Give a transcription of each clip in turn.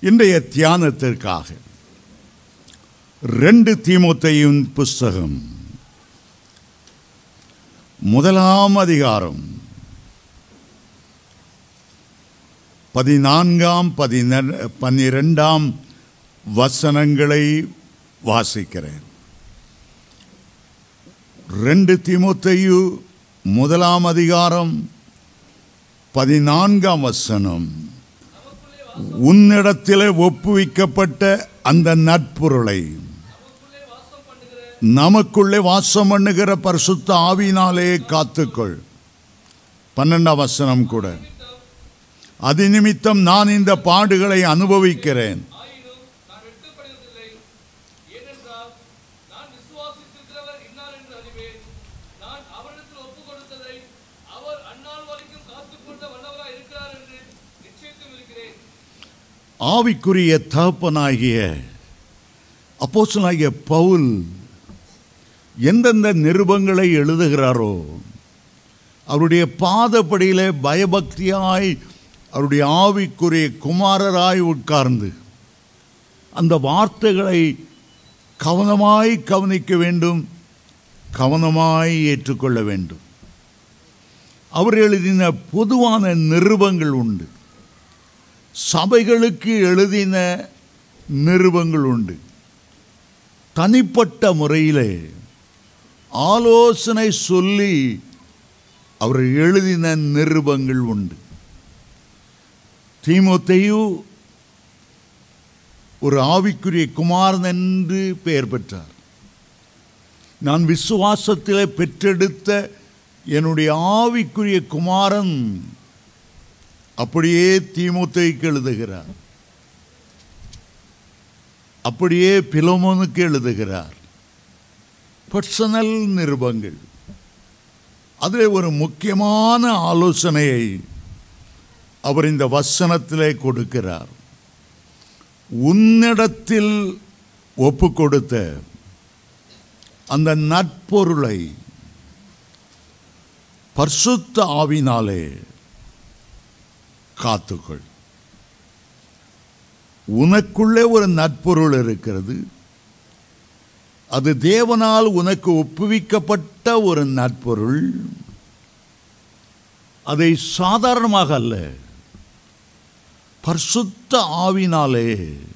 இன்றைய தியானத்திற்காக ரெண்டு தீமோத்தேயும் புஸ்தகம் முதலாம் அதிகாரம் பதினான்காம் பதின பன்னிரெண்டாம் வசனங்களை வாசிக்கிறேன் ரெண்டு தீமோத்தேயு முதலாம் அதிகாரம் பதினான்காம் வசனம் உன்னிடத்திலே ஒப்புவிக்கப்பட்ட அந்த நட்பொருளை நமக்குள்ளே வாசம் பண்ணுகிற பரிசுத்த ஆவினாலே காத்துக்கொள் பன்னெண்டாம் வசனம் கூட அது நிமித்தம் நான் இந்த பாடுகளை அனுபவிக்கிறேன் ஆயினும் நான் வெட்கப்படுவதில்லை ஏனென்றால் நான் விசுவாசித்திருக்கிறவர் இன்னார் என்று அறிவேன் நான் அவரிடத்தில் ஒப்புக் கொடுத்ததை அவர் அந்நாள் வரைக்கும் காத்துக்கொண்ட வல்லவராய் இருக்கிறார் என்று நிச்சயித்தும் இருக்கிறேன் ஆவிக்குரிய தகப்பனாகிய அப்போஸ்தலனாகிய பவுல் எந்தெந்த நிருபங்களை எழுதுகிறாரோ அவருடைய பாதப்படியிலே பயபக்தியாய் அவருடைய ஆவிக்குரிய குமாரராய் உட்கார்ந்து அந்த வார்த்தைகளை கவனமாய் கவனிக்க வேண்டும் கவனமாய் ஏற்றுக்கொள்ள வேண்டும் அவர் எழுதின பொதுவான நிருபங்கள் உண்டு சபைகளுக்கு எழுதின நிருபங்கள் உண்டு தனிப்பட்ட முறையிலே ஆலோசனை சொல்லி அவர் எழுதின நிருபங்கள் உண்டு தீமோத்தேயு ஒரு ஆவிக்குரிய குமாரன் என்று பெயர் பெற்றார் நான் விசுவாசத்திலே பெற்றெடுத்த என்னுடைய ஆவிக்குரிய குமாரன் அப்படியே தீமோத்தேயுக்கு எழுதுகிறார் அப்படியே பிலோமோனுக்கு எழுதுகிறார் பர்சனல் நிருபங்கள் அதில் ஒரு முக்கியமான ஆலோசனையை அவர் இந்த வசனத்திலே கொடுக்கிறார் உன்னிடத்தில் ஒப்பு கொடுத்த அந்த நட்பொருளை பரிசுத்த ஆவினாலே காத்துக்கொள் உனக்குள்ளே ஒரு நட்பொருள் இருக்கிறது அது தேவனால் உனக்கு ஒப்புவிக்கப்பட்ட ஒரு நட்பொருள் அதை சாதாரணமாக அல்ல பரிசுத்த ஆவினாலே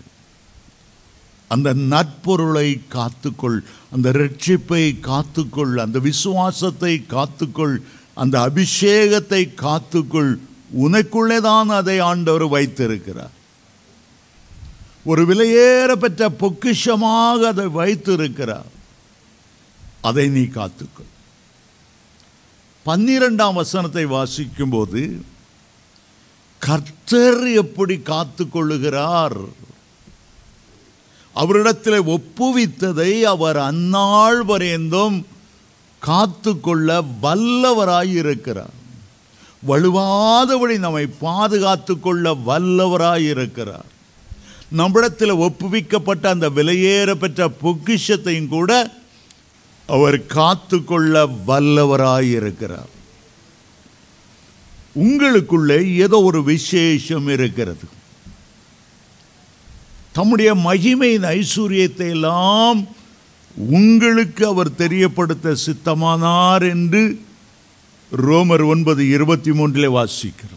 அந்த நட்பொருளை காத்துக்கொள் அந்த ரட்சிப்பை காத்துக்கொள் அந்த விசுவாசத்தை காத்துக்கொள் அந்த அபிஷேகத்தை காத்துக்கொள் உனக்குள்ளே தான் அதை ஆண்டவர் வைத்திருக்கிறார் ஒரு விலையேற பெற்ற பொக்கிஷமாக அதை வைத்திருக்கிறார் அதை நீ காத்துக்கொள் பன்னிரெண்டாம் வசனத்தை வாசிக்கும்போது கர்த்தர் எப்படி காத்துக்கொள்ளுகிறார் அவரிடத்தில் ஒப்புவித்ததை அவர் அந்நாள் வரைந்தும் காத்துக்கொள்ள வல்லவராயிருக்கிறார் வலுவாதபடி நம்மை பாதுகாத்து கொள்ள வல்லவராயிருக்கிறார் நம்மிடத்தில் ஒப்புவிக்கப்பட்ட அந்த விலையேற பெற்ற பொக்கிஷத்தையும் கூட அவர் காத்துக்கொள்ள வல்லவராயிருக்கிறார் உங்களுக்குள்ளே ஏதோ ஒரு விசேஷம் இருக்கிறது தம்முடைய மகிமையின் ஐஸ்வர்யத்தை எல்லாம் உங்களுக்கு அவர் தெரியப்படுத்த சித்தமானார் என்று ரோமர் ஒன்பது இருபத்தி மூன்றிலே வாசிக்கிறோம்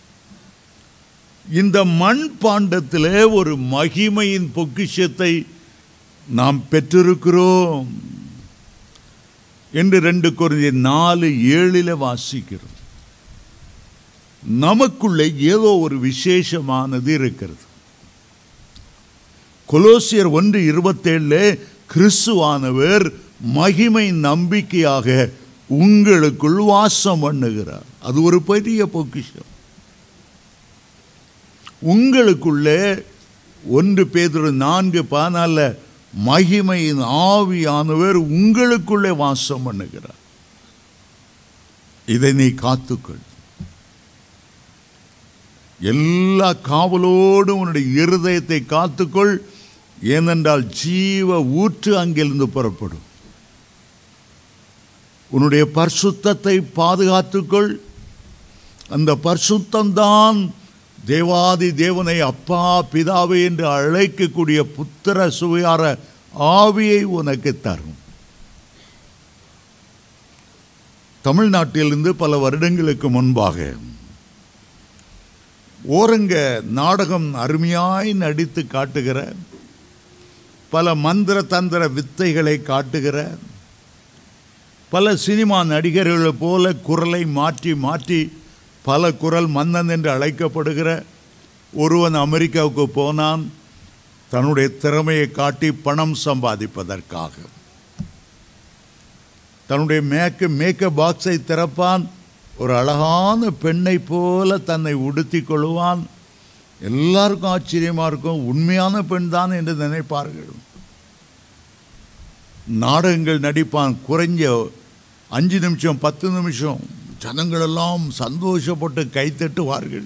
இந்த மண் பாண்டத்திலே ஒரு மகிமையின் பொக்கிஷத்தை நாம் பெற்றிருக்கிறோம் என்று ரெண்டு குறைந்த நாலு ஏழில் வாசிக்கிறோம் நமக்குள்ளே ஏதோ ஒரு விசேஷமானது இருக்கிறது கொலோசியர் ஒன்று இருபத்தேழுல கிறிஸ்துவானவர் மகிமை நம்பிக்கையாக உங்களுக்குள் வாசம் பண்ணுகிறார் அது ஒரு பெரிய பொக்கிஷம் உங்களுக்குள்ளே ஒன்று பேதுரு நான்கு பதினால மகிமையின் ஆவியானவர் உங்களுக்குள்ளே வாசம் பண்ணுகிறார் இதை நீ காத்துக்கொள் எல்லா காவலோடும் உன்னுடைய இருதயத்தை காத்துக்கொள் ஏனென்றால் ஜீவ ஊற்று அங்கிருந்து புறப்படும் உன்னுடைய பரிசுத்தத்தை பாதுகாத்துக்கொள் அந்த பரிசுத்தம்தான் தேவாதி தேவனை அப்பா பிதாவே என்று அழைக்கக்கூடிய புத்திர சுவையார ஆவியை உனக்கு தரும் தமிழ்நாட்டிலிருந்து பல வருடங்களுக்கு முன்பாக ஓரங்க நாடகம் அருமையாய் நடித்து காட்டுகிற பல மந்திர தந்திர வித்தைகளை காட்டுகிற பல சினிமா நடிகர்கள் போல குரலை மாற்றி மாற்றி பல குரல் மன்னன் என்று அழைக்கப்படுகிற ஒருவன் அமெரிக்காவுக்கு போனான் தன்னுடைய திறமையை காட்டி பணம் சம்பாதிப்பதற்காக தன்னுடைய மேக்க மேக்கப் பாக்ஸை திறப்பான் ஒரு அழகான பெண்ணை போல தன்னை உடுத்தி கொள்வான் எல்லாருக்கும் ஆச்சரியமா இருக்கும் உண்மையான பெண் தான் என்று நினைப்பார்கள் நாடகங்கள் நடிப்பான் குறைஞ்ச அஞ்சு நிமிஷம் பத்து நிமிஷம் ஜனங்களெல்லாம் சந்தோஷப்பட்டு கைத்தட்டுவார்கள்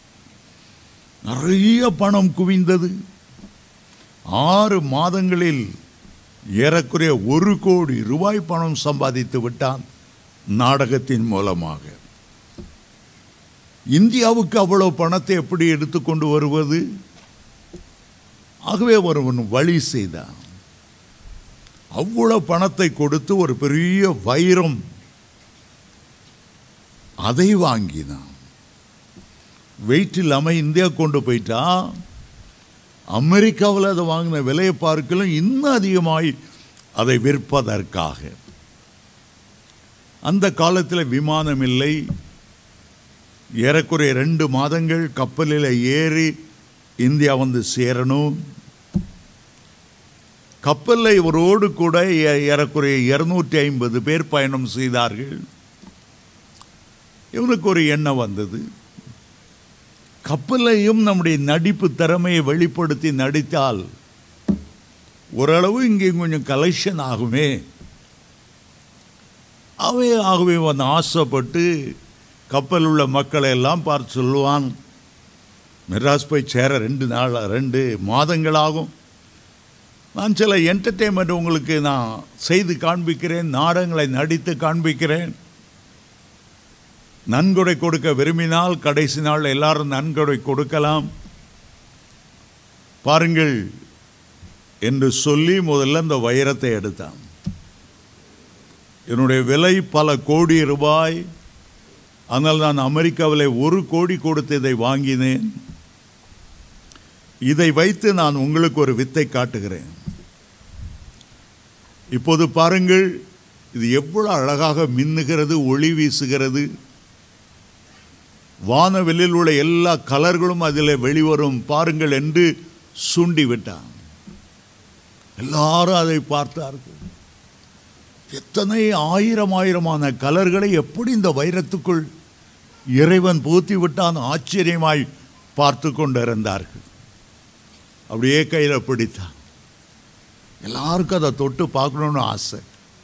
நிறைய பணம் குவிந்தது ஆறு மாதங்களில் ஏறக்குறைய ஒரு கோடி ரூபாய் பணம் சம்பாதித்து விட்டான் நாடகத்தின் மூலமாக இந்தியாவுக்கு அவ்வளவு பணத்தை எப்படி எடுத்துக்கொண்டு வருவது ஆகவே ஒருவன் வழி செய்தான் அவ்வளவு பணத்தை கொடுத்து ஒரு பெரிய வைரம் அதை வாங்கினான் வெயிட் இல்லாமல் இந்தியா கொண்டு போயிட்டா அமெரிக்காவில் அதை வாங்கின விலையை பார்க்கலும் இன்னும் அதிகமாய் அதை விற்பதற்காக அந்த காலத்தில் விமானம் இல்லை ஏறக்குறைய ரெண்டு மாதங்கள் கப்பலில் ஏறி இந்தியா வந்து சேரணும் கப்பலில் இவரோடு கூட ஏ- ஏறக்குறைய இருநூற்றி ஐம்பது பேர் பயணம் செய்தார்கள் இவனுக்கு ஒரு எண்ணம் வந்தது கப்பலையும் நம்முடைய நடிப்பு திறமையை வெளிப்படுத்தி நடித்தால் ஓரளவு இங்கே கொஞ்சம் கலெக்ஷன் ஆகுமே அவை ஆகவே வந்து ஆசைப்பட்டு கப்பல் உள்ள மக்களை எல்லாம் பார்த்து சொல்லுவான் மெட்ராஸ் போய் சேர ரெண்டு நாள் ரெண்டு மாதங்களாகும் நான் சில என்டர்டெயின்மெண்ட் உங்களுக்கு நான் செய்து காண்பிக்கிறேன் நாடகங்களை நடித்து காண்பிக்கிறேன் நன்கொடை கொடுக்க விரும்பினால் கடைசி நாள் எல்லாரும் நன்கொடை கொடுக்கலாம் பாருங்கள் என்று சொல்லி முதல்ல இந்த வைரத்தை எடுத்தான் என்னுடைய விலை பல கோடி ரூபாய் ஆனால் நான் அமெரிக்காவில் ஒரு கோடி கொடுத்து இதை வாங்கினேன் இதை வைத்து நான் உங்களுக்கு ஒரு வித்தை காட்டுகிறேன் இப்போது பாருங்கள் இது எவ்வளவு அழகாக மின்னுகிறது ஒளி வீசுகிறது வானவெளியில் உள்ள எல்லா கலர்களும் அதில் வெளிவரும் பாருங்கள் என்று சுண்டி விட்டான் எல்லாரும் அதை பார்த்தார்கள் எத்தனை ஆயிரம் ஆயிரமான கலர்களை எப்படி இந்த வைரத்துக்குள் இறைவன் பூத்தி விட்டான் ஆச்சரியமாய் பார்த்து கொண்டிருந்தார்கள் அப்படியே கையில் பிடித்தான் எல்லாருக்கும் அதை தொட்டு பார்க்கணும்னு ஆசை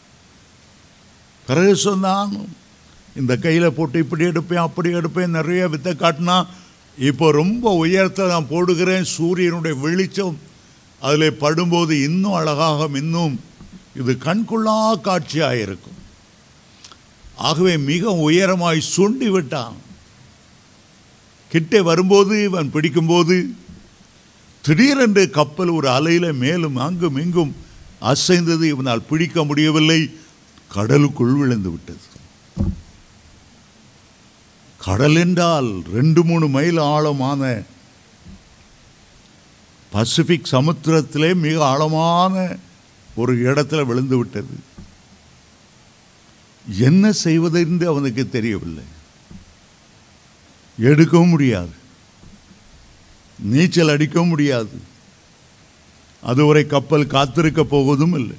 பிறகு சொன்னான் இந்த கையில் போட்டு இப்படி எடுப்பேன் அப்படி எடுப்பேன் நிறைய வித்தை காட்டினா இப்போ ரொம்ப உயரத்தை நான் போடுகிறேன் சூரியனுடைய வெளிச்சம் அதில் படும்போது இன்னும் அழகாக இன்னும் இது கண்கொள்ளா காட்சியாக இருக்கும் ஆகவே மிக உயரமாய் சுண்டி விட்டான் கிட்டே வரும்போது இவன் பிடிக்கும்போது திடீரென்று கப்பல் ஒரு அலையில மேலும் அங்கும் இங்கும் அசைந்தது இவனால் பிடிக்க முடியவில்லை கடலுக்குள் விழுந்து விட்டது கடல் என்றால் ரெண்டு மூணு மைல் ஆழமான பசிபிக் சமுத்திரத்திலே மிக ஆழமான ஒரு இடத்துல விழுந்து விட்டது என்ன செய்வதென்று அவனுக்கு தெரியவில்லை எடுக்கவும் முடியாது நீச்சல் அடிக்கவும் முடியாது அதுவரை கப்பல் காத்திருக்க போவதும் இல்லை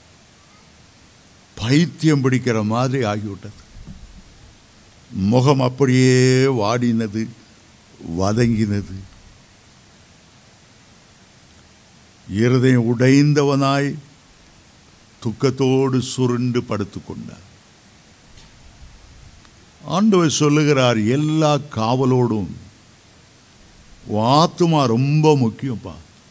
பைத்தியம் பிடிக்கிற மாதிரி ஆகிவிட்டது முகம் அப்படியே வாடினது வதங்கினது இருதயம் உடைந்தவனாய் துக்கத்தோடு சுருண்டு படுத்துக்கொண்டார் ஆண்டவர் சொல்லுகிறார் எல்லா காவலோடும் உன் ஆத்துமா ரொம்ப முக்கியம்ப்பா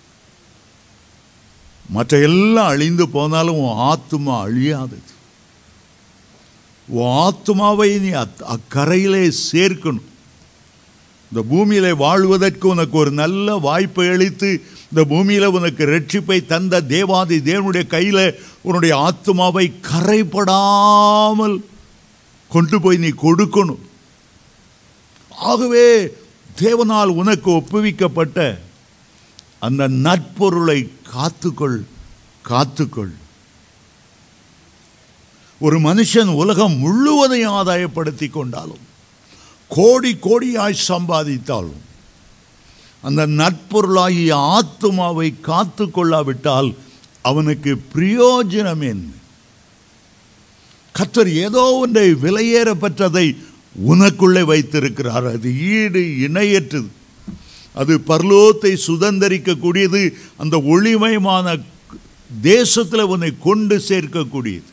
மற்ற எல்லாம் அழிந்து போனாலும் உன் ஆத்துமா அழியாதது உன் ஆத்துமாவை நீ அத்- அக்கரையிலே சேர்க்கணும் இந்த பூமியில வாழ்வதற்கு உனக்கு ஒரு நல்ல வாய்ப்பை அளித்து இந்த பூமியில உனக்கு ரட்சிப்பை தந்த தேவாதி தேவனுடைய கையில உன்னுடைய ஆத்மாவை கரைப்படாமல் கொண்டு போய் நீ கொடுக்கணும் ஆகவே தேவனால் உனக்கு ஒப்புவிக்கப்பட்ட அந்த நற்பொருளை காத்துக்கொள் காத்துக்கொள் ஒரு மனுஷன் உலகம் முழுவதையும் ஆதாயப்படுத்தி கொண்டாலும் கோடி கோடியாய் சம்பாதித்தாலும் அந்த நட்பொருளாகிய ஆத்துமாவை காத்து கொள்ளாவிட்டால் அவனுக்கு பிரயோஜனம் என்ன கத்தர் ஏதோ ஒன்றை விலையேற பெற்றதை உனக்குள்ளே வைத்திருக்கிறார் அது ஈடு இணையற்றது அது பர்லோத்தை சுதந்தரிக்கக்கூடியது அந்த ஒளிமயமான தேசத்தில் உன்னை கொண்டு சேர்க்கக்கூடியது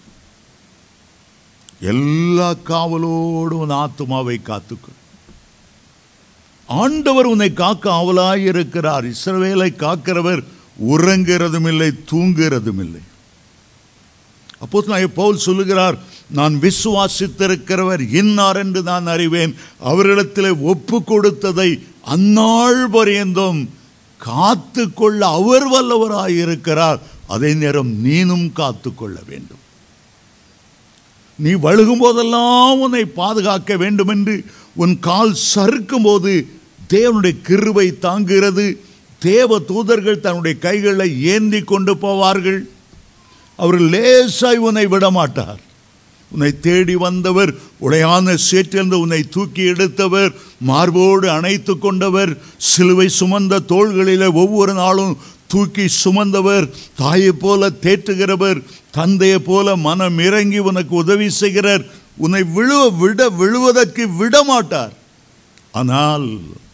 எல்லா காவலோடும் உன் ஆத்துமாவை காத்துக்கொள் ஆண்டவர் உன்னை காக்க ஆவலாய் இருக்கிறார் இஸ்ரவேலை காக்கிறவர் உறங்குறதும் இல்லை தூங்குறதும் இல்லை அப்போ நான் பவுல் சொல்லுகிறார் நான் விசுவாசித்திருக்கிறவர் இன்னார் என்று நான் அறிவேன் அவரிடத்தில் ஒப்பு கொடுத்ததை அந்நாள் பரியந்தம் காத்து கொள்ள அவர் வல்லவராய் இருக்கிறார் அதே நேரம் நீனும் காத்து கொள்ள வேண்டும் நீ வழுகும் போதெல்லாம் உன்னை பாதுகாக்க வேண்டும் என்று உன் கால் சறுக்கும் போது தேவனுடைய கிருபை தாங்குகிறது தேவ தூதர்கள் தன்னுடைய கைகளை ஏந்தி கொண்டு போவார்கள் அவர்கள் லேசாய் உன்னை விடமாட்டார் உன்னை தேடி வந்தவர் உடையான சேற்றிலிருந்து உன்னை தூக்கி எடுத்தவர் மார்போடு அணைத்து கொண்டவர் சிலுவை சுமந்த தோள்களிலே ஒவ்வொரு நாளும் தூக்கி சுமந்தவர் தாயைப் போல தேற்றுகிறவர் தந்தையைப் போல மனம் இறங்கி உனக்கு உதவி செய்கிறார் உன்னை விழுவ விட விழுவதற்கு விட மாட்டார் ஆனால்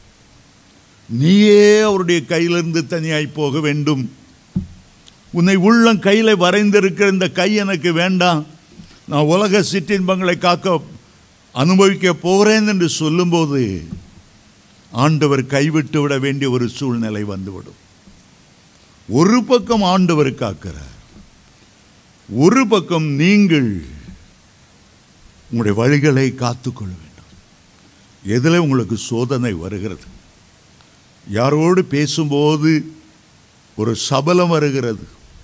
நீயே அவருடைய கையிலிருந்து தனியாய் போக வேண்டும் உன்னை உள்ளம் கையில் வரைந்திருக்கிற இந்த கை எனக்கு வேண்டாம் நான் உலக சிற்றின்பங்களை காக்க அனுபவிக்க போகிறேன் என்று சொல்லும்போது ஆண்டவர் கைவிட்டு விட வேண்டிய ஒரு சூழ்நிலை வந்துவிடும் ஒரு பக்கம் ஆண்டவர் காக்கிறார் ஒரு பக்கம் நீங்கள் உங்களுடைய வழிகளை காத்துக்கொள்ள வேண்டும் எதில் உங்களுக்கு சோதனை வருகிறது யாரோடு பேசும்போது ஒரு சபலம் வருகிறது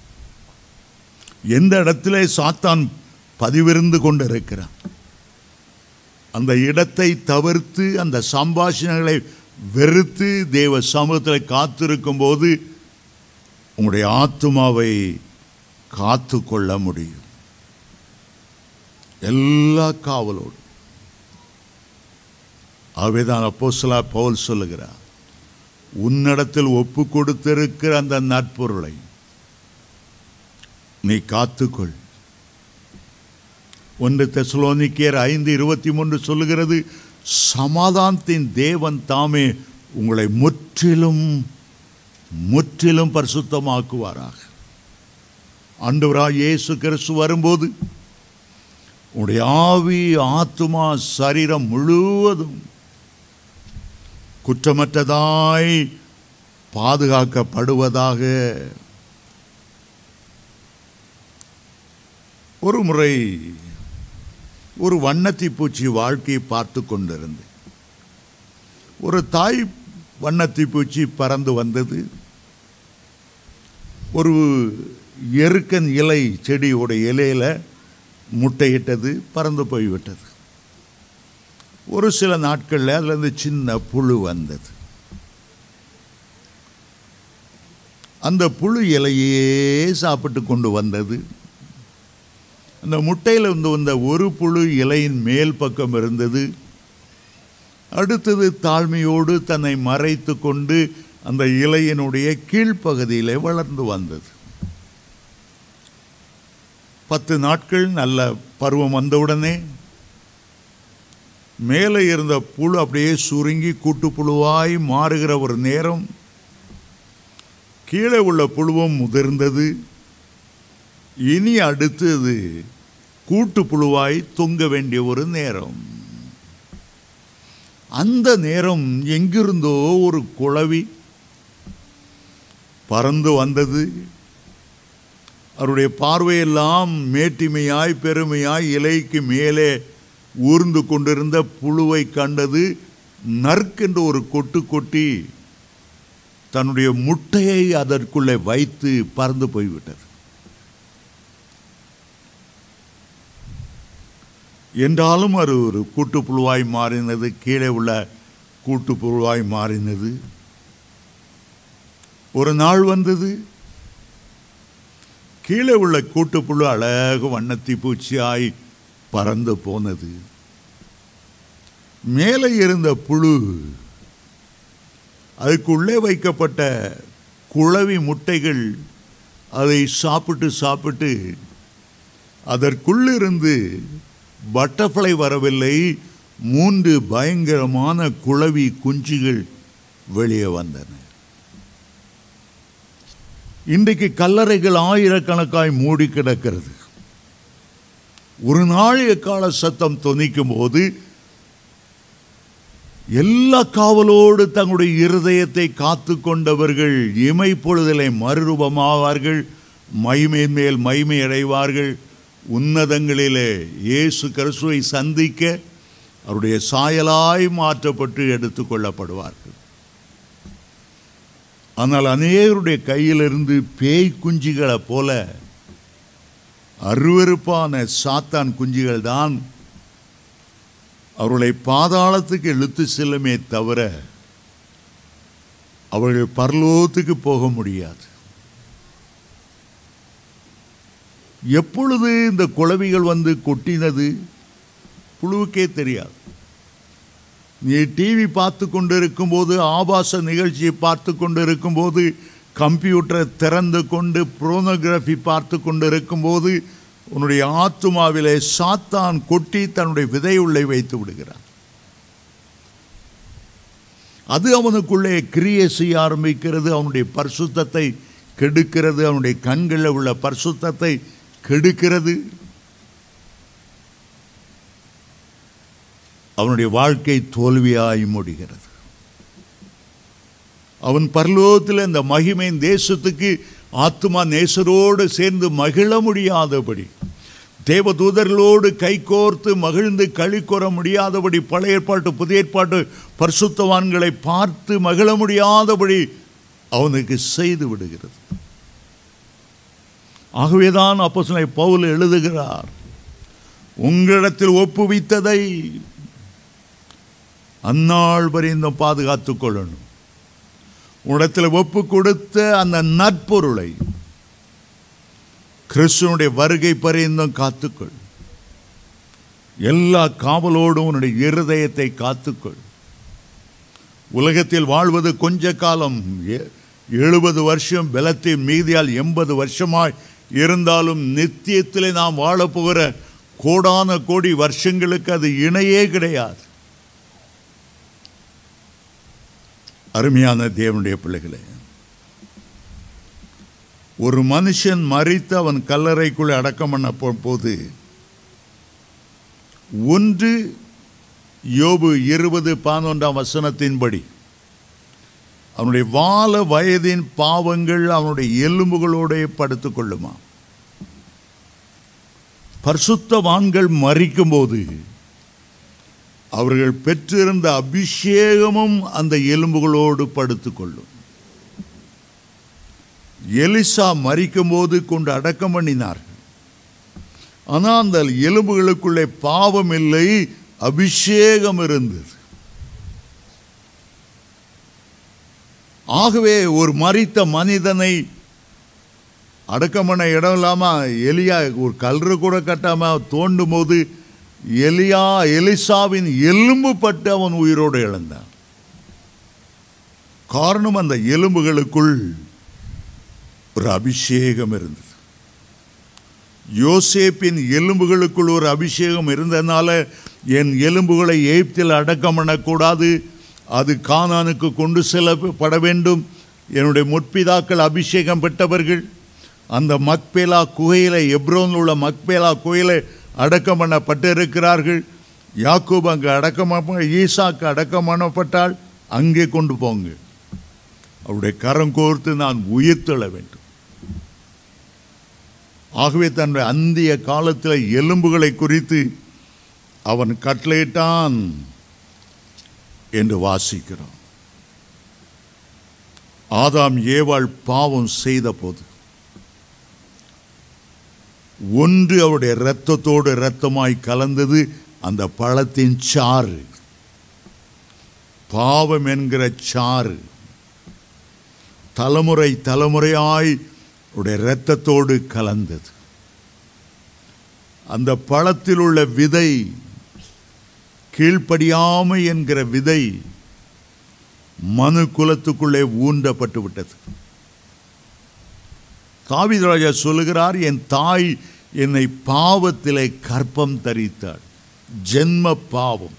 எந்த இடத்திலே சாத்தான் பதிவிருந்து கொண்டிருக்கிறான் அந்த இடத்தை தவிர்த்து அந்த சம்பாஷணைகளை வெறுத்து தேவ சமூகத்தில் காத்திருக்கும் போது உங்களுடைய ஆத்மாவை காத்து கொள்ள முடியும் எல்லா காவலோடு ஆகவேதான் அப்போஸ்தலா பவுல் சொல்லுகிறார் உன்னிடத்தில் ஒப்பு கொடுத்திருக்கிற அந்த நட்பொருளை நீ காத்துக்கொள் ஒன்று தெசலோனிக்கேர் ஐந்து இருபத்தி மூன்று சொல்லுகிறது சமாதானத்தின் தேவன் தாமே உங்களை முற்றிலும் முற்றிலும் பரிசுத்தமாக்குவாராக ஆண்டவராய் இயேசு கிறிஸ்து வரும்போது உங்களுடைய ஆவி ஆத்துமா சரீரம் முழுவதும் குற்றமற்றதாய் பாதுகாக்கப்படுவதாக ஒரு முறை ஒரு வண்ணத்தி பூச்சி வாழ்க்கையை பார்த்து கொண்டிருந்தேன் ஒரு தாய் வண்ணத்தி பூச்சி பறந்து வந்தது ஒரு எருக்கன் இலை செடியோட இலையில முட்டையிட்டது பறந்து போய்விட்டது ஒரு சில நாட்களில் அதுலேருந்து சின்ன புழு வந்தது அந்த புழு இலையே சாப்பிட்டு கொண்டு வந்தது அந்த முட்டையில் இருந்து வந்த ஒரு புழு இலையின் மேல் பக்கம் இருந்தது அடுத்தது தாழ்மையோடு தன்னை மறைத்து கொண்டு அந்த இலையினுடைய கீழ்ப்பகுதியிலே வளர்ந்து வந்தது பத்து நாட்கள் நல்ல பருவம் வந்தவுடனே மேலே இருந்த புழு அப்படியே சுருங்கி கூட்டுப்புழுவாய் மாறுகிற ஒரு நேரம் கீழே உள்ள புழுவும் முதிர்ந்தது இனி அடுத்தது கூட்டுப்புழுவாய் தொங்க வேண்டிய ஒரு நேரம் அந்த நேரம் எங்கிருந்தோ ஒரு குளவி பறந்து வந்தது அவருடைய பார்வையெல்லாம் மேட்டிமையாய் பெருமையாய் இலைக்கு மேலே ஊர்ந்து கொண்டிருந்த புழுவை கண்டது நற்கென்று ஒரு கொட்டு கொட்டி தன்னுடைய முட்டையை அதற்குள்ளே வைத்து பறந்து போய்விட்டது என்றாலும் அது ஒரு கூட்டுப்புழுவாய் மாறினது கீழே உள்ள கூட்டுப்புழுவாய் மாறினது ஒரு நாள் வந்தது கீழே உள்ள கூட்டுப்புழு அழகு வண்ணத்தி பூச்சியாய் பறந்து போனது மேலே இருந்த புழு அதுக்குள்ளே வைக்கப்பட்ட குளவி முட்டைகள் அதை சாப்பிட்டு சாப்பிட்டு அதற்குள்ளிருந்து பட்டர்ஃப்ளை வரவில்லை மூன்று பயங்கரமான குளவி குஞ்சுகள் வெளியே வந்தன இன்றைக்கு கல்லறைகள் ஆயிரக்கணக்காய் மூடி கிடக்கிறது ஒரு நாளைய கால சத்தம் தொனிக்கும் போது எல்லா காவலோடு தங்களுடைய இருதயத்தை காத்து கொண்டவர்கள் இமை பொழுதலை மறுரூபமாவார்கள் மைமை மேல் மைமை அடைவார்கள் உன்னதங்களிலே இயேசு கிறிஸ்துவை சந்திக்க அவருடைய சாயலாய் மாற்றப்பட்டு எடுத்துக்கொள்ளப்படுவார்கள் ஆனால் அநேகருடைய கையிலிருந்து பேய் குஞ்சுகளைப் போல அருவருப்பான சாத்தான் குஞ்சுகள் தான் அவர்களை பாதாளத்துக்கு இழுத்து செல்லுமே தவிர அவர்கள் பரலோகத்துக்கு போக முடியாது எப்பொழுது இந்த குளவிகள் வந்து கொட்டினது புழுவுக்கே தெரியாது நீ டிவி பார்த்து கொண்டு இருக்கும்போது ஆபாச நிகழ்ச்சியை பார்த்து கொண்டு இருக்கும்போது கம்ப்யூட்டரை திறந்து கொண்டு புரோனோகிராஃபி பார்த்து கொண்டு இருக்கும்போது உன்னுடைய ஆத்துமாவிலே சாத்தான் கொட்டி தன்னுடைய விதை உள்ளே வைத்து விடுகிறான் அது அவனுக்குள்ளே கிரியை செய்ய ஆரம்பிக்கிறது அவனுடைய பரிசுத்தத்தை கெடுக்கிறது அவனுடைய கண்களில் உள்ள பரிசுத்தத்தை கெடுக்கிறது அவனுடைய வாழ்க்கை தோல்வியாய் முடிகிறது அவன் பரலோகத்தில் இந்த மகிமையின் தேசத்துக்கு ஆத்மா நேசரோடு சேர்ந்து மகிழ முடியாதபடி தேவதூதர்களோடு கைகோர்த்து மகிழ்ந்து களி கூற முடியாதபடி பழைய ஏற்பாட்டு புதிய ஏற்பாட்டு பரிசுத்தவான்களை பார்த்து மகிழ முடியாதபடி அவனுக்கு செய்து விடுகிறது ஆகவேதான் அப்போ பவுல் எழுதுகிறார் உங்களிடத்தில் ஒப்புவித்ததை அந்நாள் வரைந்தும் பாதுகாத்துக் கொள்ளணும் உடத்தில் ஒப்பு கொடுத்த அந்த நற்பொருளை கிறிஸ்துவனுடைய வருகை பரிந்தும் காத்துக்கொள் எல்லா காவலோடும் உன்னுடைய இருதயத்தை காத்துக்கொள் உலகத்தில் வாழ்வது கொஞ்ச காலம் எ- எழுபது வருஷம் பலத்தின் மீதியால் எண்பது வருஷமாய் இருந்தாலும் நித்தியத்திலே நாம் வாழப்போகிற கோடான கோடி வருஷங்களுக்கு அது இணையே கிடையாது அருமையான தேவனுடைய பிள்ளைகளே ஒரு மனுஷன் மறித்து அவன் கல்லறைக்குள்ளே அடக்கம் பண்ண போ- போது ஒன்று யோபு இருபது பதினொன்றாம் வசனத்தின்படி அவனுடைய வால வயதின் பாவங்கள் அவனுடைய எலும்புகளோடே படுத்துக் கொள்ளுமா பரிசுத்தவான்கள் மறிக்கும்போது அவர்கள் பெற்றிருந்த அபிஷேகமும் அந்த எலும்புகளோடு படுத்துக்கொள்ளும் எலிசா மறிக்கும்போது கொண்டு அடக்கம் பண்ணினார்கள் ஆனால் அந்த எலும்புகளுக்குள்ளே பாவம் இல்லை அபிஷேகம் இருந்தது ஆகவே ஒரு மறித்த மனிதனை அடக்கம் பண்ண இடம் இல்லாம எலியா ஒரு கல்று கூட கட்டாம தோண்டும் போது எலியா எலிசாவின் எலும்பு பட்டு அவன் உயிரோடு இழந்தான் காரணம் அந்த எலும்புகளுக்குள் ஒரு அபிஷேகம் இருந்தது யோசேப்பின் எலும்புகளுக்குள் ஒரு அபிஷேகம் இருந்ததுனால என் எலும்புகளை எய்ப்தில் அடக்கம் பண்ணக்கூடாது அது கானானுக்கு கொண்டு செல்லப்பட வேண்டும் என்னுடைய முற்பிதாக்கள் அபிஷேகம் பெற்றவர்கள் அந்த மக்பேலா குகையில எப்ரோனில் உள்ள மக்பேலா குகையில அடக்கம் பண்ணப்பட்டிருக்கிறார்கள் யாக்கூப் அங்கு அடக்கம் பண்ண- ஈசாக்கு அடக்கம் பண்ணப்பட்டால் அங்கே கொண்டு போங்க அவருடைய கரம் கோர்த்து நான் உயிர்த்தெழ வேண்டும் ஆகவே தன்னுடைய அந்திய காலத்தில் எலும்புகளை குறித்து அவன் கட்டளையிட்டான் என்று வாசிக்கிறோம் ஆதாம் ஏவாள் பாவம் செய்த போது ஒன்று அவருடைய இரத்தத்தோடு இரத்தமாய் கலந்தது அந்த பழத்தின் சாறு பாவம் என்கிற சாறு தலைமுறை தலைமுறையாய் உடைய இரத்தத்தோடு கலந்தது அந்த பழத்தில் உள்ள விதை கீழ்ப்படியாமை என்கிற விதை மனு குலத்துக்குள்ளே ஊண்டப்பட்டு விட்டது தாவிதராஜா சொல்லுகிறார் என் தாய் என்னை பாவத்திலே கற்பம் தரித்தாள் ஜென்ம பாவம்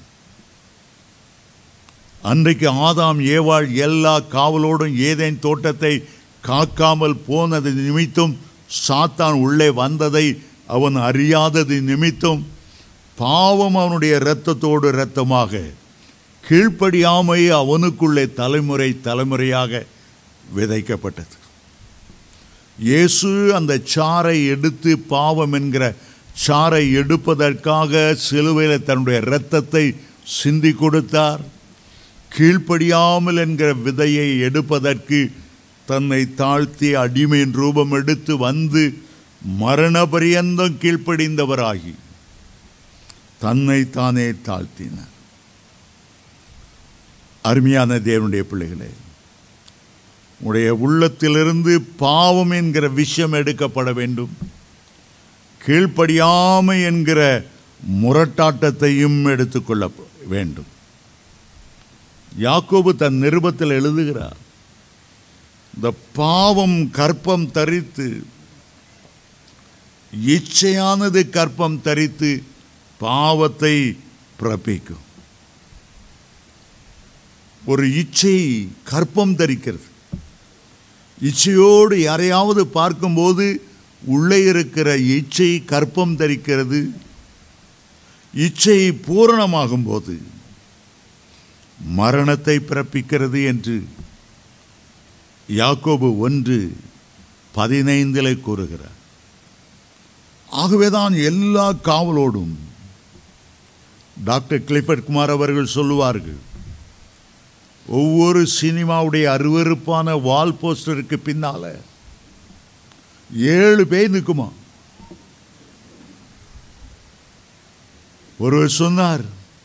அன்றைக்கு ஆதாம் ஏவாள் எல்லா காவலோடும் ஏதேன் தோட்டத்தை காக்காமல் போனது நிமித்தம் சாத்தான் உள்ளே வந்ததை அவன் அறியாதது நிமித்தம் பாவம் அவனுடைய இரத்தத்தோடு இரத்தமாக கீழ்ப்படியாமை அவனுக்குள்ளே தலைமுறை தலைமுறையாக விதைக்கப்பட்டது இயேசு அந்த சாறை எடுத்து பாவம் என்கிற சாறை எடுப்பதற்காக சிலுவையில் தன்னுடைய இரத்தத்தை சிந்தி கொடுத்தார் கீழ்ப்படியாமல் என்கிற விதையை எடுப்பதற்கு தன்னை தாழ்த்தி அடிமையின் ரூபம் எடுத்து வந்து மரண பரியந்தம் கீழ்ப்படிந்தவராகி தன்னை தானே தாழ்த்தினார் அருமையான தேவனுடைய பிள்ளைகளே உடைய உள்ளத்திலிருந்து பாவம் என்கிற விஷயம் எடுக்கப்பட வேண்டும் கீழ்ப்படியாமை என்கிற முரட்டாட்டத்தையும் எடுத்துக்கொள்ள வேண்டும் யாக்கோபு தன் நிருபத்தில் எழுதுகிறார் இந்த பாவம் கற்பம் தரித்து இச்சையானது கற்பம் தரித்து பாவத்தை பிறப்பிக்கும் ஒரு இச்சை கற்பம் தரிக்கிறது இச்சையோடு யாரையாவது பார்க்கும்போது உள்ளே இருக்கிற இச்சை கற்பம் தரிக்கிறது இச்சை பூரணமாகும் போது மரணத்தை பிறப்பிக்கிறது என்று யாக்கோபு ஒன்று பதினைந்தில் கூறுகிறார் ஆகவேதான் எல்லா காவலோடும் டாக்டர் கிளிஃபர்ட் குமார் அவர்கள் சொல்லுவார்கள் ஒவ்வொரு சினிமாவுடைய அருவருப்பான வால் போஸ்டருக்கு பின்னால ஏழு பேர் நிற்குமா ஒருவர் சொன்னார்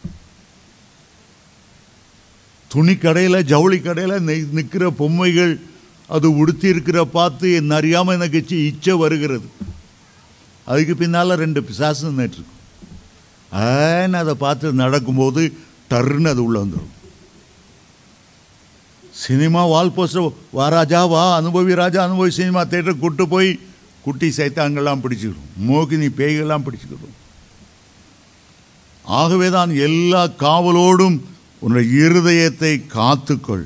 துணி கடையில் ஜவுளி கடையில் நிற்கிற பொம்மைகள் அது உடுத்தி இருக்கிற பார்த்து என்ன அறியாமல் எனக்கு சி- இச்சை வருகிறது அதுக்கு பின்னால் ரெண்டு பிசாசு நின்றுட்டுருக்கும் ஆன்னு அதை பார்த்து நடக்கும்போது டர்ன்னு அது உள்ளே வந்துடும் சினிமா வால் போஸ்டர் வா ராஜா வா அனுபவி ராஜா அனுபவி சினிமா தேட்டர் கூட்டு போய் குட்டி சைத்தான்கள்லாம் பிடிச்சிக்கிடும் மோகினி பேய்கள்லாம் பிடிச்சிக்கிடும் ஆகவே தான் எல்லா காவலோடும் உன்னுடைய இருதயத்தை காத்துக்கொள்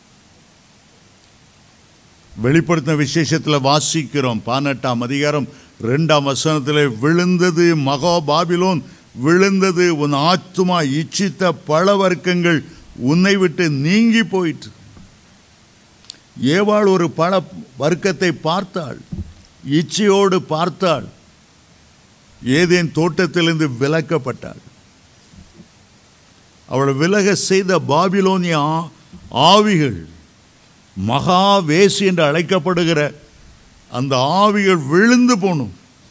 வெளிப்படுத்தின விசேஷத்தில் வாசிக்கிறோம் பதினெட்டாம் அதிகாரம் ரெண்டாம் வசனத்தில் விழுந்தது மகா பாபிலோன் விழுந்தது உன் ஆத்துமா இச்சித்த பல வர்க்கங்கள் உன்னை விட்டு நீங்கி போயிற்று ஏவாள் ஒரு பல வர்க்கத்தை பார்த்தாள் இச்சையோடு பார்த்தாள் ஏதேன் தோட்டத்திலிருந்து விலக்கப்பட்டாள் அவள் விலக செய்த பாபிலோனிய ஆ- ஆவிகள் மகா வேசி என்று அழைக்கப்படுகிற அந்த ஆவிகள் விழுந்து போணும்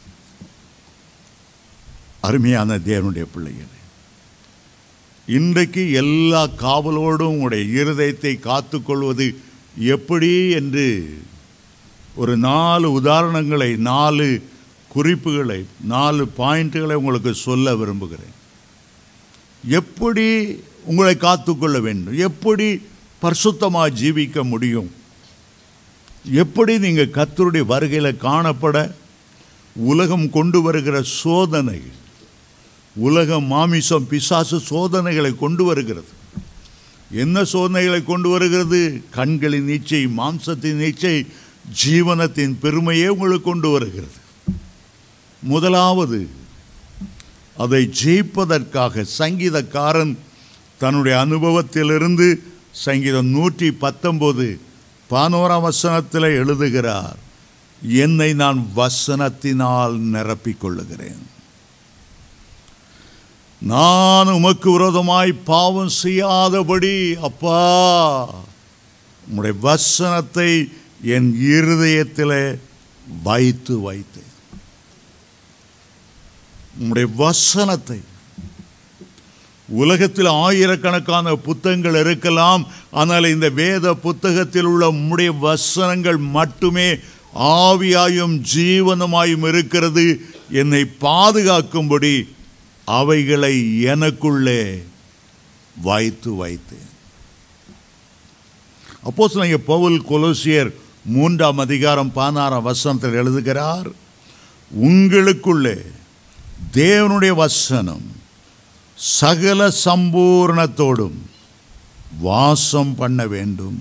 அருமையான தேவனுடைய பிள்ளைகளே இன்றைக்கு எல்லா காவலோடும் உங்களுடைய இருதயத்தை காத்துக்கொள்வது எப்படி என்று ஒரு நாலு உதாரணங்களை நாலு குறிப்புகளை நாலு பாயிண்ட்டுகளை உங்களுக்கு சொல்ல விரும்புகிறேன் எப்படி உங்களை காத்துக்கொள்ள வேண்டும் எப்படி பரிசுத்தமாக ஜீவிக்க முடியும் எப்படி நீங்கள் கர்த்தருடைய வருகையில் காணப்பட உலகம் கொண்டு வருகிற சோதனைகள் உலகம் மாமிசம் பிசாசு சோதனைகளை கொண்டு வருகிறது என்ன சோதனைகளை கொண்டு வருகிறது கண்களின் நீச்சை மாம்சத்தின் நீச்சை ஜீவனத்தின் பெருமையே உங்களுக்கு கொண்டு வருகிறது முதலாவது அதை ஜெயிப்பதற்காக சங்கீதக்காரன் தன்னுடைய அனுபவத்திலிருந்து சங்கீதம் நூற்றி பத்தொன்பது பானோராம் வசனத்தில் எழுதுகிறார் என்னை நான் வசனத்தினால் நிரப்பிக் கொள்ளுகிறேன் நான் உமக்கு விரோதமாய் பாவம் செய்யாதபடி அப்பா உம்முடைய வசனத்தை என் இருதயத்தில் வைத்து வைத்தேன் உம்முடைய வசனத்தை உலகத்தில் ஆயிரக்கணக்கான புத்தகங்கள் இருக்கலாம் ஆனால் இந்த வேத புத்தகத்தில் உள்ள உம்முடைய வசனங்கள் மட்டுமே ஆவியாயும் ஜீவனமாயும் இருக்கிறது என்னை பாதுகாக்கும்படி அவைகளை எனக்குள்ளே வைத்து வைத்தேன் அப்போ நீங்க பவுல் கொலோசியர் மூன்றாம் அதிகாரம் பதினாறாம் வசனத்தில் எழுதுகிறார் உங்களுக்குள்ளே தேவனுடைய வசனம் சகல சம்பூர்ணத்தோடும் வாசம் பண்ண வேண்டும்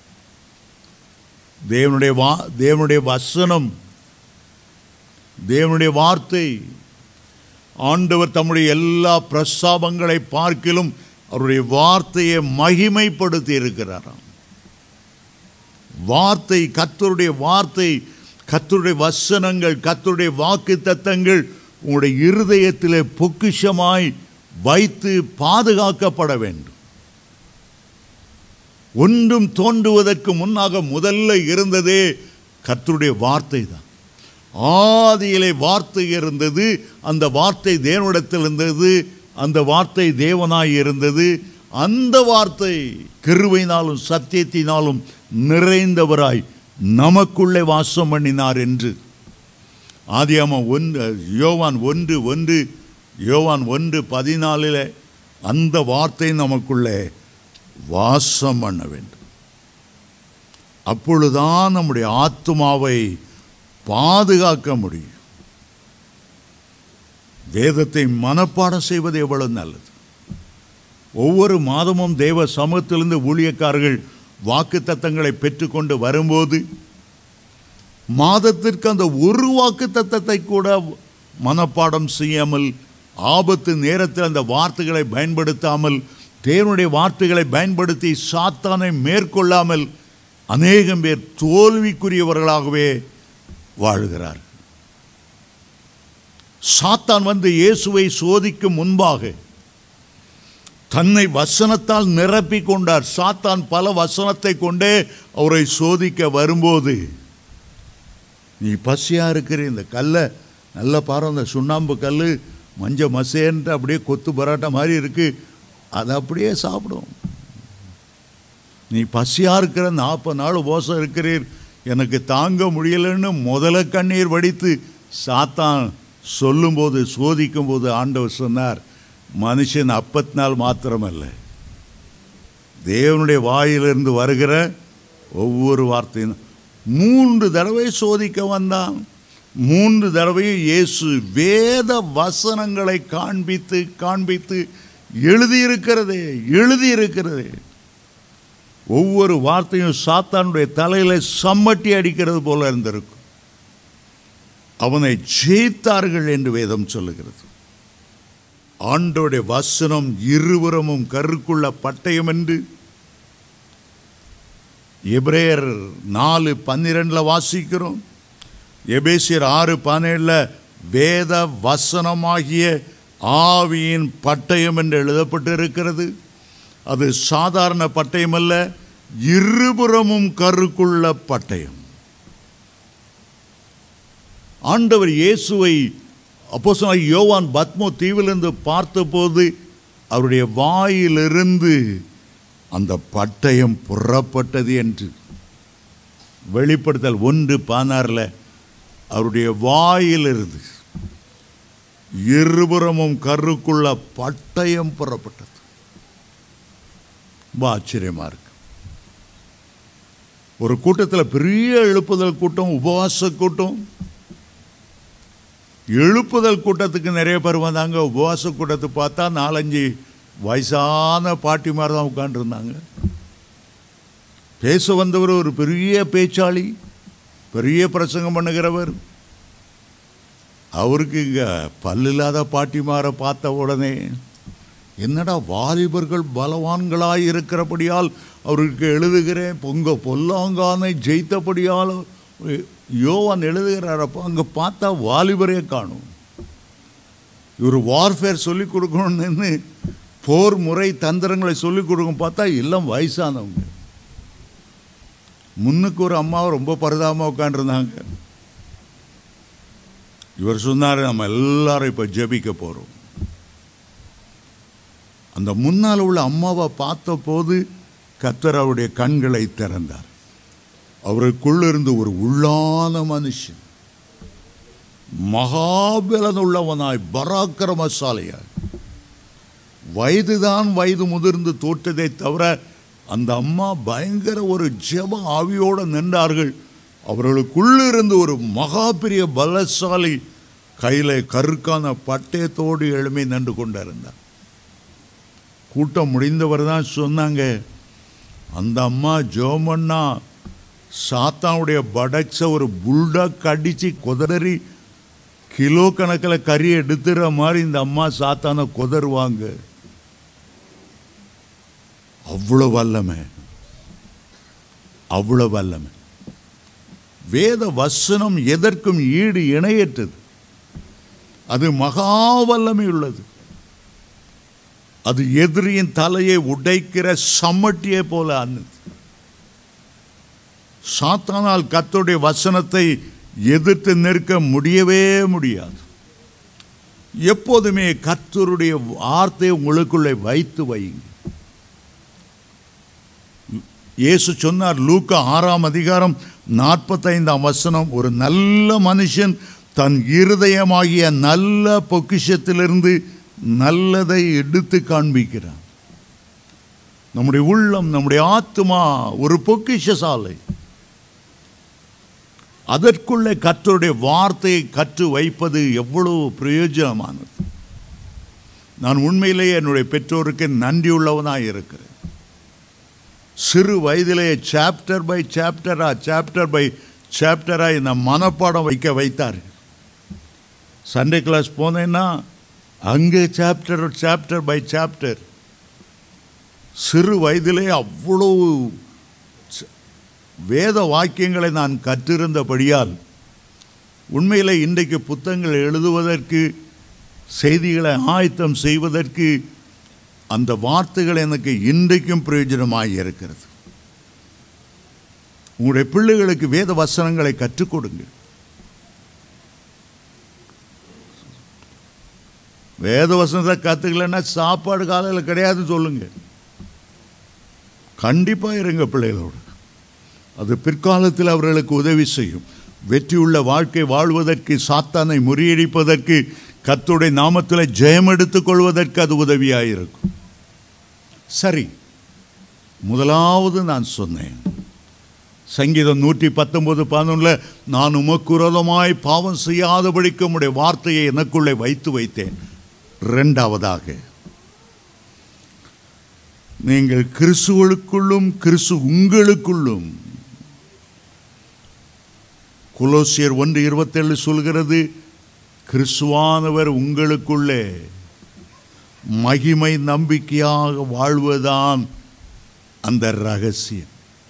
தேவனுடைய வா தேவனுடைய வசனம் தேவனுடைய வார்த்தை ஆண்டவர் தம்முடைய எல்லா பிரஸ்தாபங்களை பார்க்கிலும் அவருடைய வார்த்தையை மகிமைப்படுத்தி இருக்கிறாராம் வார்த்தை கத்தருடைய வார்த்தை கத்தருடைய வசனங்கள் கத்தருடைய வாக்கு தத்தங்கள் உங்களுடைய இருதயத்திலே பொக்கிஷமாய் வைத்து பாதுகாக்கப்பட வேண்டும் ஒன்றும் தோன்றுவதற்கு முன்னாக முதல்ல இருந்ததே கர்த்தருடைய வார்த்தை தான் ஆதியிலே வார்த்தை இருந்தது அந்த வார்த்தை தேவனிடத்தில் இருந்தது அந்த வார்த்தை தேவனாய் இருந்தது அந்த வார்த்தை கிருபையினாலும் சத்தியத்தினாலும் நிறைந்தவராய் நமக்குள்ளே வாசம் பண்ணினார் என்று ஆதியாமம் ஒன்று யோவான் ஒன்று ஒன்று யோவான் ஒன்று பதினாலில் அந்த வார்த்தை நமக்குள்ளே வாசம் பண்ண வேண்டும் அப்பொழுதுதான் நம்முடைய ஆத்மாவை பாதுகாக்க முடியும் வேதத்தை மனப்பாடம் செய்வது எவ்வளவு நல்லது ஒவ்வொரு மாதமும் தேவ சமூகத்திலிருந்து ஊழியக்காரர்கள் வாக்கு தத்தங்களை பெற்றுக்கொண்டு வரும்போது மாதத்திற்கு அந்த ஒரு வாக்கு தத்தத்தை கூட மனப்பாடம் செய்யாமல் ஆபத்து நேரத்தில் அந்த வார்த்தைகளை பயன்படுத்தாமல் தேவனுடைய வார்த்தைகளை பயன்படுத்தி சாத்தானை மேற்கொள்ளாமல் அநேகம் பேர் தோல்விக்குரியவர்களாகவே வாழ்கிறார் சாத்தான் வந்து இயேசுவை சோதிக்கும் முன்பாக தன்னை வசனத்தால் நிரப்பிக் கொண்டார் சாத்தான் பல வசனத்தை கொண்டே அவரை சோதிக்க வரும்போது நீ பசியா இருக்கிற இந்த கல்லை நல்ல பாரு அந்த சுண்ணாம்பு கல் மஞ்ச மசேன்ட்டு அப்படியே கொத்து பரோட்டா மாதிரி இருக்கு அதை அப்படியே சாப்பிடும் நீ பசியா இருக்கிற நாற்பது நாள் உபவாசம் இருக்கிறீர் எனக்கு தாங்க முடியலன்னு முதல கண்ணீர் வடித்து சாத்தான் சொல்லும்போது சோதிக்கும்போது ஆண்டவர் சொன்னார் மனுஷன் அப்பத்தினால் மாத்திரமல்ல தேவனுடைய வாயிலிருந்து வருகிற ஒவ்வொரு வார்த்தையும் மூன்று தடவை சோதிக்க வந்தான் மூன்று தடவையும் இயேசு வேத வசனங்களை காண்பித்து காண்பித்து எழுதியிருக்கிறதே எழுதியிருக்கிறதே ஒவ்வொரு வார்த்தையும் சாத்தானுடைய தலையில சம்மட்டி அடிக்கிறது போல இருந்திருக்கும் அவனை ஜெயித்தார்கள் என்று வேதம் சொல்லுகிறது ஆண்டோடைய வசனம் இருபுறமும் கருக்குள்ள பட்டயம் என்று எபிரேயர் நாலு பன்னிரெண்டில் வாசிக்கிறோம் எபேசியர் ஆறு பதினேழில் வேத வசனமாகிய ஆவியின் பட்டயம் என்று எழுதப்பட்டு இருக்கிறது அது சாதாரண பட்டயம் அல்ல இருபுறமும் கருக்குள்ள பட்டயம் ஆண்டவர் இயேசுவை அப்போ யோவான் பத்மோ தீவிலிருந்து பார்த்தபோது அவருடைய வாயிலிருந்து அந்த பட்டயம் புறப்பட்டது என்று வெளிப்படுத்தல் ஒன்று பதினாறில் அவருடைய வாயிலிருந்து இருபுறமும் கருக்குள்ள பட்டயம் புறப்பட்டது ரொம்ப ஆச்சரியமா இருக்கு ஒரு கூட்டத்தில் பெரிய எழுப்புதல் கூட்டம் உபவாச கூட்டம் எழுப்புதல் கூட்டத்துக்கு நிறைய பேர் வந்தாங்க உபவாச கூட்டத்தை பார்த்தா நாலஞ்சு வயசான பாட்டிமார் தான் உட்காந்துருந்தாங்க பேச வந்தவர் ஒரு பெரிய பேச்சாளி பெரிய பிரசங்கம் பண்ணுகிறவர் அவருக்கு இங்கே பல்லில்லாத பாட்டிமாரை பார்த்த உடனே என்னடா வாலிபர்கள் பலவான்களாய் இருக்கிறபடியால் அவருக்கு எழுதுகிறேன் பொங்க பொல்லாங்கானை ஜெயித்தபடியால் யோவான் எழுதுகிறாரப்போ அங்கே பார்த்தா வாலிபரே காணும் இவர் வார்ஃபேர் சொல்லிக் கொடுக்கணும்னு போர் முறை தந்திரங்களை சொல்லிக் கொடுக்கும் பார்த்தா எல்லாம் வயசானவங்க முன்னுக்கு ஒரு அம்மாவை ரொம்ப பரிதாபமாக உட்காந்துருந்தாங்க இவர் சொன்னார் நம்ம எல்லாரும் இப்போ ஜெபிக்க போகிறோம் அந்த முன்னால் உள்ள அம்மாவை பார்த்தபோது கத்தர் அவருடைய கண்களை திறந்தார் அவருக்குள்ளிருந்து ஒரு உள்ளான மனுஷன் மகாபலன் உள்ளவனாய் பராக்கிரமசாலியாய் வயதுதான் வயது முதிர்ந்து தோற்றதை தவிர அந்த அம்மா பயங்கர ஒரு ஜெப ஆவியோடு நின்றார்கள் அவர்களுக்குள்ளிருந்து ஒரு மகா பெரிய பலசாலி கையில் கருக்கான பட்டயத்தோடு எழுமை நின்று கொண்டிருந்தார் கூட்டம் முடிந்தவர் தான் சொன்னாங்க அந்த அம்மா ஜோமண்ணா சாத்தானுடைய படைச்ச ஒரு புல்டாக் அடித்து குதறி கிலோ கணக்கில் கறி எடுத்துற மாதிரி இந்த அம்மா சாத்தானை குதறுவாங்க அவ்வளோ வல்லமை அவ்வளோ வல்லமை வேத வசனம் எதற்கும் ஈடு இணையற்றது அது மகா வல்லமை உள்ளது அது எதிரியின் தலையை உடைக்கிற சம்மட்டியை போல அன்னது சாத்தானால் கர்த்தருடைய வசனத்தை எதிர்த்து நிற்க முடியவே முடியாது எப்போதுமே கர்த்தருடைய வார்த்தையை உங்களுக்குள்ளே வைத்து வையுங்க இயேசு சொன்னார் லூக்கா ஆறாம் அதிகாரம் நாற்பத்தைந்தாம் வசனம் ஒரு நல்ல மனுஷன் தன் இருதயமாகிய நல்ல பொக்கிஷத்திலிருந்து நல்லதை எடுத்து காண்பிக்கிறான் நம்முடைய உள்ளம் நம்முடைய ஆத்மா ஒரு பொக்கிஷ சாலை அதற்குள்ளே கர்த்தருடைய வார்த்தையை கற்று வைப்பது எவ்வளவு பிரயோஜனமானது நான் உண்மையிலேயே என்னுடைய பெற்றோருக்கு நன்றியுள்ளவனாக இருக்கிறேன் சிறு வயதிலே சாப்டர் பை சாப்டரா சாப்டர் பை சாப்டரா இந்த மனப்பாடம் வைக்க வைத்தார் சண்டே கிளாஸ் போனேன்னா அங்கே சாப்டர் சாப்டர் பை சாப்டர் சிறு வயதிலே அவ்வளவு ச- வேத வாக்கியங்களை நான் கற்றிருந்தபடியால் உண்மையில் இன்றைக்கு புத்தகங்கள் எழுதுவதற்கு செய்திகளை ஆயத்தம் செய்வதற்கு அந்த வார்த்தைகள் எனக்கு இன்றைக்கும் பிரயோஜனமாக இருக்கிறது உங்களுடைய பிள்ளைகளுக்கு வேத வசனங்களை கற்றுக் கொடுங்க வேத வசனத்தை கற்றுக்கலன்னா சாப்பாடு காலையில் கிடையாதுன்னு சொல்லுங்க கண்டிப்பாக இருங்க பிள்ளைகளோடு அது பிற்காலத்தில் அவர்களுக்கு உதவி செய்யும் வெற்றியுள்ள வாழ்க்கை வாழ்வதற்கு சாத்தானை முறியடிப்பதற்கு கர்த்தருடைய நாமத்தில் ஜெயம் எடுத்துக் கொள்வதற்கு அது உதவியாக இருக்கும் சரி முதலாவது நான் சொன்னேன் சங்கீதம் நூற்றி பத்தொன்பது பதினொன்றில் நான் உமக்குரதமாய் பாவம் செய்யாதபடிக்கு உம்முடைய வார்த்தையை எனக்குள்ளே வைத்து வைத்தேன் ரெண்டாவதாக நீங்கள் கிறிஸ்துவுக்குள்ளும் கிறிஸ்து உங்களுக்குள்ளும் குலோசியர் ஒன்று இருபத்தேழு சொல்கிறது கிறிஸ்துவானவர் உங்களுக்குள்ளே மகிமை நம்பிக்கையாக வாழ்வதான் அந்த ரகசியம்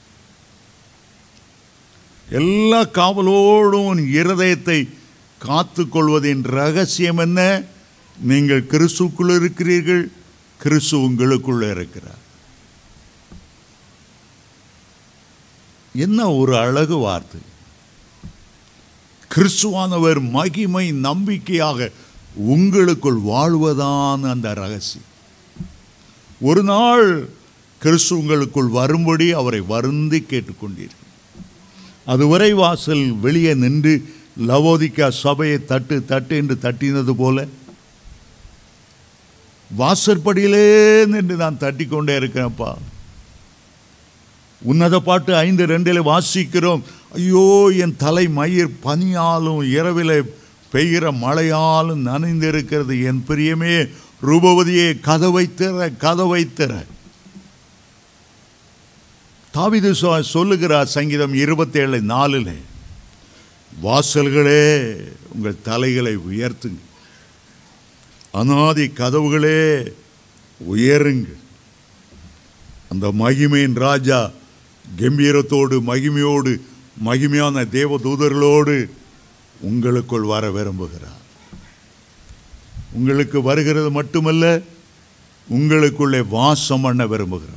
எல்லா காவலோடும் உன் இருதயத்தை காத்துக்கொள்வதின் ரகசியம் என்ன நீங்கள் கிறிஸ்துக்குள் இருக்கிறீர்கள் கிறிஸ்து உங்களுக்குள்ள இருக்கிறார் என்ன ஒரு அழகு வார்த்தை கிறிஸ்துவானவர் மகிமை நம்பிக்கையாக உங்களுக்குள் வாழ்வதான் அந்த ரகசியம் ஒரு நாள் கிறிஸ்து உங்களுக்குள் வரும்படி அவரை வருந்தி கேட்டுக்கொண்டீர்கள் அதுவரை வாசல் வெளியே நின்று லவோதிக்கா சபையை தட்டு தட்டு என்று தட்டினது போல வாசற்படியிலே நின்று நான் தட்டி கொண்டே இருக்கிறேன்ப்பா உன்னத பாட்டு ஐந்து ரெண்டில் வாசிக்கிறோம் ஐயோ என் தலை மயிர் பனியாலும் இரவிலே பெய்கிற மழையாலும் நனைந்திருக்கிறது என் பிரியமே ரூபவதியே கதவை திற கதவை திற தாவிது சொ- சொல்லுகிறார் சங்கீதம் இருபத்தேழு நாலில் வாசல்களே உங்கள் தலைகளை உயர்த்துங்க அனாதி கதவுகளே உயருங்கள் அந்த மகிமையின் ராஜா கம்பீரத்தோடு மகிமையோடு மகிமையான தேவதூதர்களோடு உங்களுக்குள் வர விரும்புகிறார் உங்களுக்கு வருகிறது மட்டுமல்ல உங்களுக்குள்ளே வாசம் பண்ண விரும்புகிறார்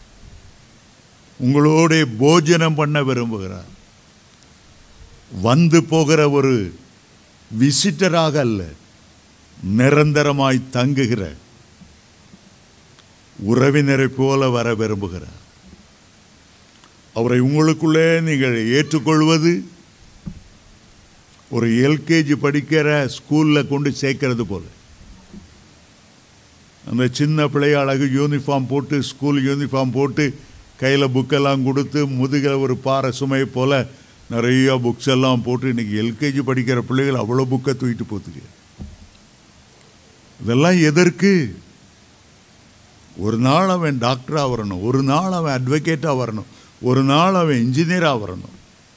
உங்களோட போஜனம் பண்ண விரும்புகிறார் வந்து போகிற ஒரு விசிட்டராக அல்ல நிரந்தரமாய் தங்குகிற உறவினரை போல வர விரும்புகிறார் அவரை உங்களுக்குள்ளே நீங்கள் ஏற்றுக்கொள்வது ஒரு எல்கேஜி படிக்கிற ஸ்கூலில் கொண்டு சேர்க்கறது போல அந்த சின்ன பிள்ளைய அழகு யூனிஃபார்ம் போட்டு ஸ்கூல் யூனிஃபார்ம் போட்டு கையில் புக்கெல்லாம் கொடுத்து முதுகில் ஒரு பாறை சுமை போல் நிறைய புக்ஸ் எல்லாம் போட்டு இன்னைக்கு எல்கேஜி படிக்கிற பிள்ளைகள் அவ்வளோ புக்கை தூக்கிட்டு போத்துக்கு இதெல்லாம் எதற்கு ஒரு நாள் அவன் டாக்டராக வரணும் ஒரு நாள் அவன் அட்வொகேட்டாக வரணும் ஒரு நாள் அவன் இன்ஜினியராக வரணும்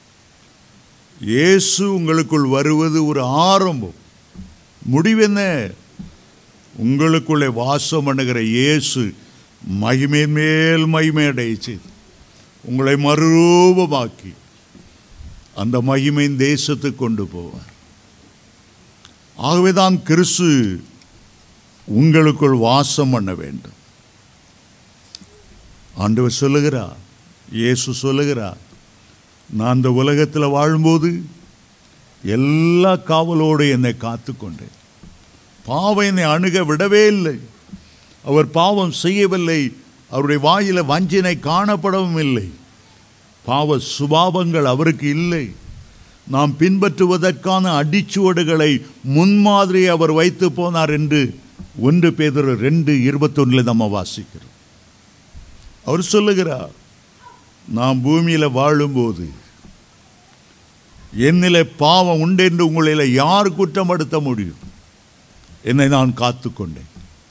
இயேசு உங்களுக்குள் வருவது ஒரு ஆரம்பம் முடிவென்ன உங்களுக்குள்ளே வாசம் பண்ணுகிற இயேசு மகிமையின் மேல் மகிமை அடைய செய்து உங்களை மறுரூபமாக்கி அந்த மகிமையின் தேசத்துக்கு கொண்டு போவார் ஆகவேதான் கிறிஸ்து உங்களுக்குள் வாசம் பண்ண வேண்டும் ஆண்டவர் சொல்லுகிறார் இயேசு சொல்லுகிறார் நான் இந்த உலகத்தில் வாழும்போது எல்லா காவலோடு என்னை காத்துக்கொண்டேன் பாவம் என்னை அணுக விடவே இல்லை அவர் பாவம் செய்யவில்லை அவருடைய வாயில வஞ்சினை காணப்படவும் இல்லை பாவ சுபாவங்கள் அவருக்கு இல்லை நாம் பின்பற்றுவதற்கான அடிச்சுவடுகளை முன்மாதிரி அவர் வைத்து போனார் என்று ஒன்று பேதர் ரெண்டு இருபத்தொன்னில் நம்ம வாசிக்கிறோம் அவர் சொல்லுகிறார் நாம் பூமியில் வாழும்போது என்னிலே பாவம் உண்டு என்று உங்களில் யார் குற்றப்படுத்த முடியும் என்னை நான் காத்துக்கொண்டேன்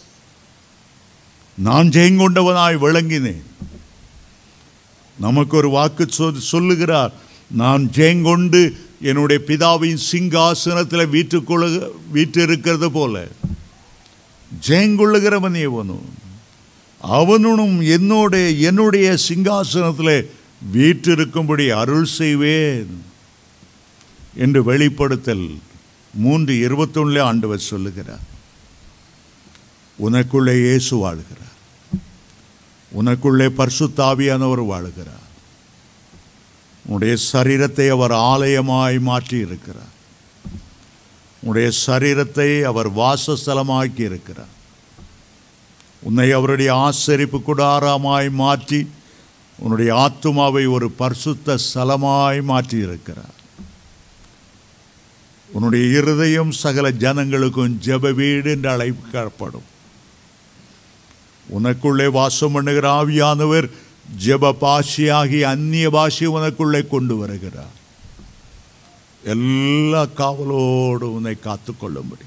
நான் ஜெயங்கொண்டவனாய் விளங்கினேன் நமக்கு ஒரு வாக்கு சொல் சொல்லுகிறார் நான் ஜெயங்கொண்டு என்னுடைய பிதாவின் சிங்காசனத்தில் வீட்டுக்கொள்ள வீற்றிருக்கிறது போல ஜெயங்கொள்ளுகிறவன் எவனும் அவனும் என்னோட என்னுடைய சிங்காசனத்தில் வீற்றிருக்கும்படி அருள் செய்வேன் என்று வெளிப்படுத்தல் மூன்று இருபத்தொன்னுல ஆண்டவர் சொல்லுகிறார் உனக்குள்ளே இயேசு வாழ்கிறார் உனக்குள்ளே பரிசுத்தாவியானவர் வாழுகிறார் உன்னுடைய சரீரத்தை அவர் ஆலயமாய் மாற்றி இருக்கிறார் உன்னுடைய சரீரத்தை அவர் வாசஸ்தலமாக்கி இருக்கிறார் உன்னை அவருடைய ஆசரிப்பு குடாரமாய் மாற்றி உன்னுடைய ஆத்துமாவை ஒரு பரிசுத்த ஸ்தலமாய் மாற்றி இருக்கிறார் உன்னுடைய இருதயம் சகல ஜனங்களுக்கும் ஜெப வீடு என்று அழைக்கப்படும் உனக்குள்ளே வாசம் பண்ணுகிற ஆவியானவர் ஜெப பாஷையாகி அந்நிய பாஷை உனக்குள்ளே கொண்டு வருகிறார் எல்லா காவலோடு உன்னை காத்துக்கொள்ளும்படி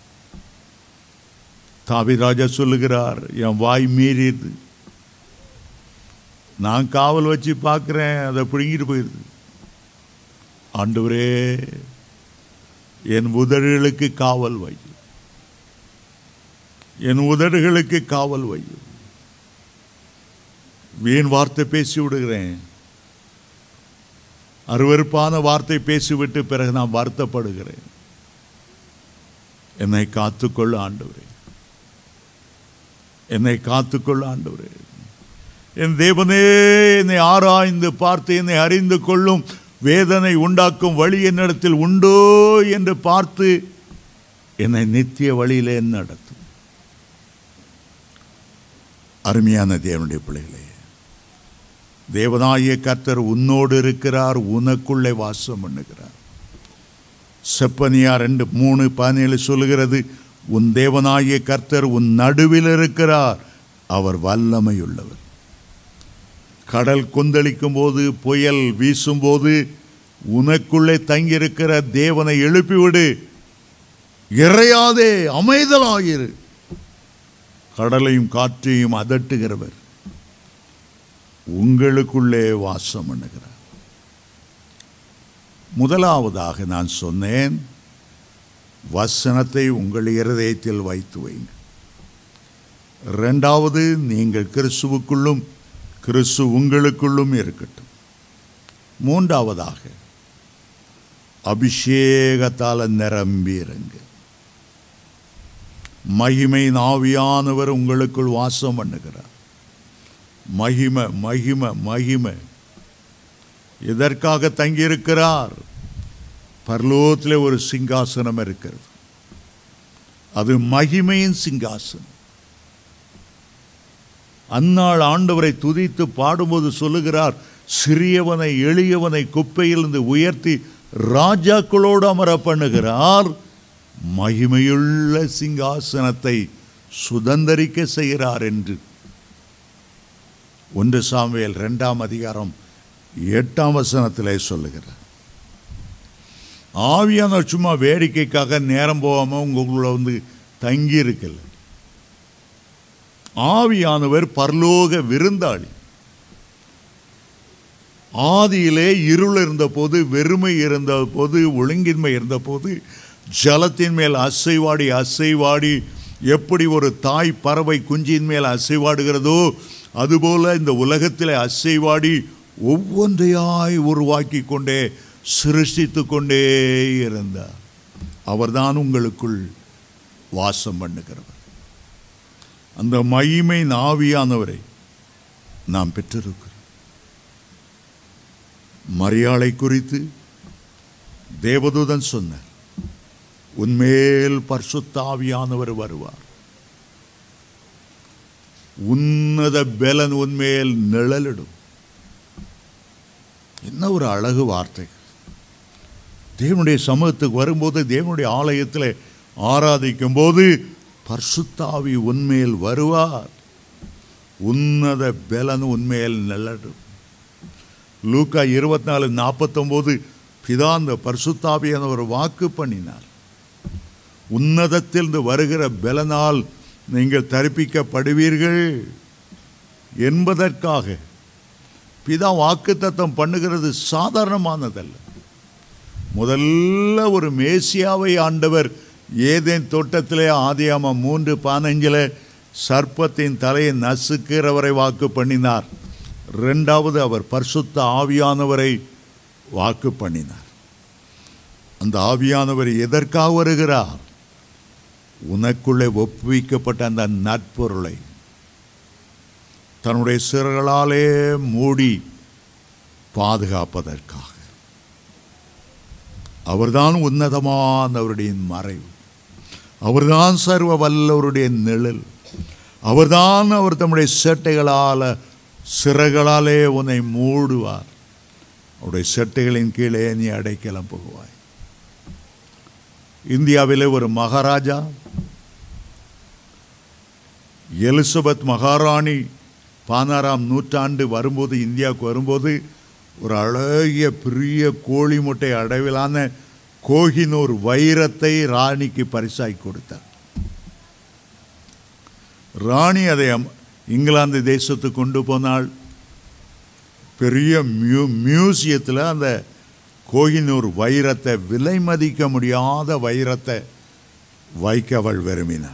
தாவிராஜா சொல்லுகிறார் என் வாய் மீறியது நான் காவல் வச்சு பார்க்குறேன் அதை பிடுங்கிட்டு போயிடுது ஆண்டவரே என் உதடுகளுக்கு காவல் வை என் உதடுகளுக்கு காவல் வை வீண் வார்த்தை பேசி விடுகிறேன் அருவருப்பான வார்த்தை பேசிவிட்டு பிறகு நான் வருத்தப்படுகிறேன் என்னை காத்துக்கொள்ள ஆண்டவரே என்னை காத்துக்கொள்ள ஆண்டவரே என் தேவனே என்னை ஆராய்ந்து பார்த்து என்னை அறிந்து கொள்ளும் வேதனை உண்டாக்கும் வழி என்னிடத்தில் உண்டோ என்று பார்த்து என்னை நித்திய வழியிலே நடத்தும் அருமையான தேவனுடைய பிள்ளைகளே தேவனாகிய கர்த்தர் உன்னோடு இருக்கிறார் உனக்குள்ளே வாசம் பண்ணுகிறார் செப்பனியா ரெண்டு மூணு பதினேழு சொல்லுகிறது உன் தேவனாகிய கர்த்தர் உன் நடுவில் இருக்கிறார் அவர் வல்லமையுள்ளவர் கடல் கொந்தளிக்கும் போது புயல் வீசும்போது உனக்குள்ளே தங்கியிருக்கிற தேவனை எழுப்பிவிடு இறையாதே அமைதலாயிரு கடலையும் காற்றையும் அதட்டுகிறவர் உங்களுக்குள்ளே வாசம் பண்ணுகிறார் முதலாவதாக நான் சொன்னேன் வசனத்தை உங்கள் இருதயத்தில் வைத்து வைங்க இரண்டாவது நீங்கள் கிறிஸ்துவுக்குள்ளும் கிறிஸ்து உங்களுக்குள்ளும் இருக்கட்டும் மூன்றாவதாக அபிஷேகத்தால் நிரம்பி இருங்க மகிமையின் ஆவியானவர் உங்களுக்குள் வாசம் பண்ணுகிறார் மகிமை மகிமை மகிமை எதற்காக தங்கியிருக்கிறார் பரலோகத்தில் ஒரு சிங்காசனம் இருக்கிறது அது மகிமையின் சிங்காசனம் அந்நாள் ஆண்டவரை துதித்து பாடும்போது சொல்லுகிறார் சிறியவனை எளியவனை குப்பையிலிருந்து உயர்த்தி ராஜாக்களோடு அமர பண்ணுகிறார் மகிமையுள்ள சிங்காசனத்தை சுதந்தரிக்க செய்கிறார் என்று ஒன்று சாமுவேல் இரண்டாம் அதிகாரம் எட்டாம் வசனத்திலே சொல்லுகிறார் ஆவியான சும்மா வேடிக்கைக்காக நேரம் போகாமல் உங்களுக்குள்ள வந்து தங்கி இருக்கல ஆவியானவர் பரலோக விருந்தாளி ஆதியிலே இருள் இருந்தபோது வெறுமை இருந்தபோது ஒழுங்கின்மை இருந்தபோது ஜலத்தின் மேல் அசைவாடி அசைவாடி எப்படி ஒரு தாய் பறவை குஞ்சின் மேல் அசைவாடுகிறதோ அதுபோல இந்த உலகத்திலே அசைவாடி ஒவ்வொன்றையாய் உருவாக்கி கொண்டே சிருஷ்டித்து கொண்டே இருந்தார் அவர்தான் உங்களுக்குள் வாசம் பண்ணுகிறவர் அந்த மகிமை ஆவியானவரை நாம் பெற்றிருக்கிறோம் மரியாளை குறித்து தேவதூதன் சொன்னார் உன்மேல் பரிசுத்தாவியானவர் வருவார் உன்னத பலன் உன்மேல் நிழலிடும் என்ன ஒரு அழகு வார்த்தை தேவனுடைய சமூகத்துக்கு வரும்போது தேவனுடைய ஆலயத்தில் ஆராதிக்கும் போது பர்சுத்தாவி உன்மேல் வருவார் உன்னத பலன் உன்மேல் நிழலிடும் லூக்கா இருபத்தி நாலு நாற்பத்தொம்போது பிதா அந்த பரிசுத்தாவியான ஒரு வாக்கு பண்ணினார் உன்னதத்திலிருந்து வருகிற பலனால் நீங்கள் தரிப்பிக்கப்படுவீர்கள் என்பதற்காக பிதா வாக்குத்தத்தம் பண்ணுகிறது சாதாரணமானதல்ல முதல்ல ஒரு மேசியாவை ஆண்டவர் ஏதேன் தோட்டத்திலே ஆதியாம மூன்று பதினஞ்சில் சர்ப்பத்தின் தலையை நசுக்கிறவரை வாக்கு பண்ணினார் ரெண்டாவது அவர் பரிசுத்த ஆவியானவரை வாக்கு பண்ணினார் அந்த ஆவியானவர் எதற்காக வருகிறார் உனக்குள்ளே ஒப்புவிக்கப்பட்ட அந்த நட்பொருளை தன்னுடைய சிறர்களாலே மூடி பாதுகாப்பதற்காக அவர்தான் உன்னதமானவருடைய மறைவு அவர்தான் சர்வ வல்லவருடைய நிழல் அவர்தான் அவர் தம்முடைய சேட்டைகளால் சிறகளாலே உன்னை மூடுவார் அவருடைய செட்டைகளின் கீழே நீ அடைக்கலம் போகுவாய் இந்தியாவிலே ஒரு மகாராஜா எலிசபெத் மகாராணி பதினாறாம் நூற்றாண்டு வரும்போது இந்தியாவுக்கு வரும்போது ஒரு அழகிய பெரிய கோழி முட்டை அடைவிலான கோஹினூர் வைரத்தை ராணிக்கு பரிசாய் கொடுத்தார் ராணி அதை அம்- இங்கிலாந்து தேசத்துக்கு கொண்டு போனாள் பெரிய மியூ மியூசியத்தில் அந்த கோஹினூர் வைரத்தை விலை மதிக்க முடியாத வைரத்தை வைக்க அவள் விரும்பினாள்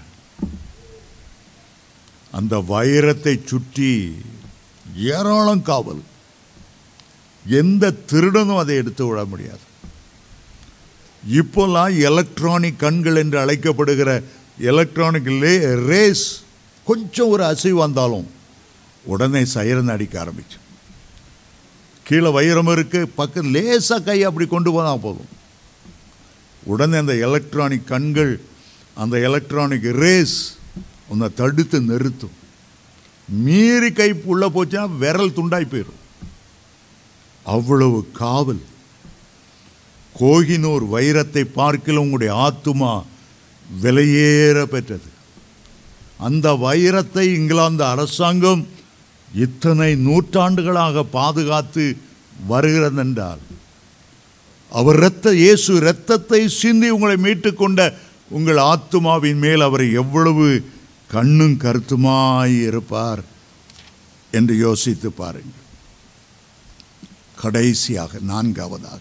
அந்த வைரத்தை சுற்றி ஏராளம் காவல் எந்த திருடனும் அதை எடுத்து விட முடியாது இப்போல்லாம் எலக்ட்ரானிக் கண்கள் என்று அழைக்கப்படுகிற எலக்ட்ரானிக் லே ரேஸ் கொஞ்சம் ஒரு அசைவு வந்தாலும் உடனே சைரன் அடிக்க ஆரம்பிச்சு கீழே வைரம் இருக்கு பக்கம் லேசாக கை அப்படி கொண்டு போனால் போதும் உடனே அந்த எலக்ட்ரானிக் கண்கள் அந்த எலக்ட்ரானிக் ரேஸ் உன்னை தடுத்து நிறுத்தும் மீறி கை உள்ள போச்சுன்னா விரல் துண்டாய் போயிடும் அவ்வளவு காவல் கோகினூர் வைரத்தை பார்க்கல உங்களுடைய ஆத்துமா விலையேற பெற்றது அந்த வைரத்தை இங்கிலாந்து அரசாங்கம் இத்தனை நூற்றாண்டுகளாக பாதுகாத்து வருகிறது என்றால் அவர் இரத்த இயேசு இரத்தத்தை சிந்தி உங்களை மீட்டுக்கொண்ட உங்கள் ஆத்துமாவின் மேல் அவர் எவ்வளவு கண்ணும் கருத்துமாய் இருப்பார் என்று யோசித்து பாருங்கள் கடைசியாக நான்காவதாக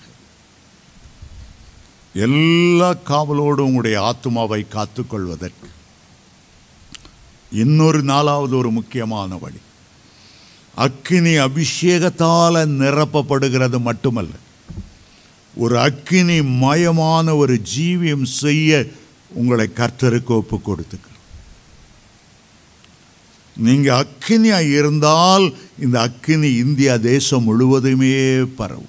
எல்லா காவலோடும் உங்களுடைய ஆத்துமாவை காத்துக்கொள்வதற்கு இன்னொரு நாலாவது ஒரு முக்கியமான வழி அக்கினி அபிஷேகத்தால் நிரப்பப்படுகிறது மட்டுமல்ல ஒரு அக்கினி மயமான ஒரு ஜீவியம் செய்ய உங்களை கர்த்தருக்கு ஒப்பு கொடுத்துக்கிறார் நீங்க அக்கினியா இருந்தால் இந்த அக்கினி இந்தியா தேசம் முழுவதுமே பரவும்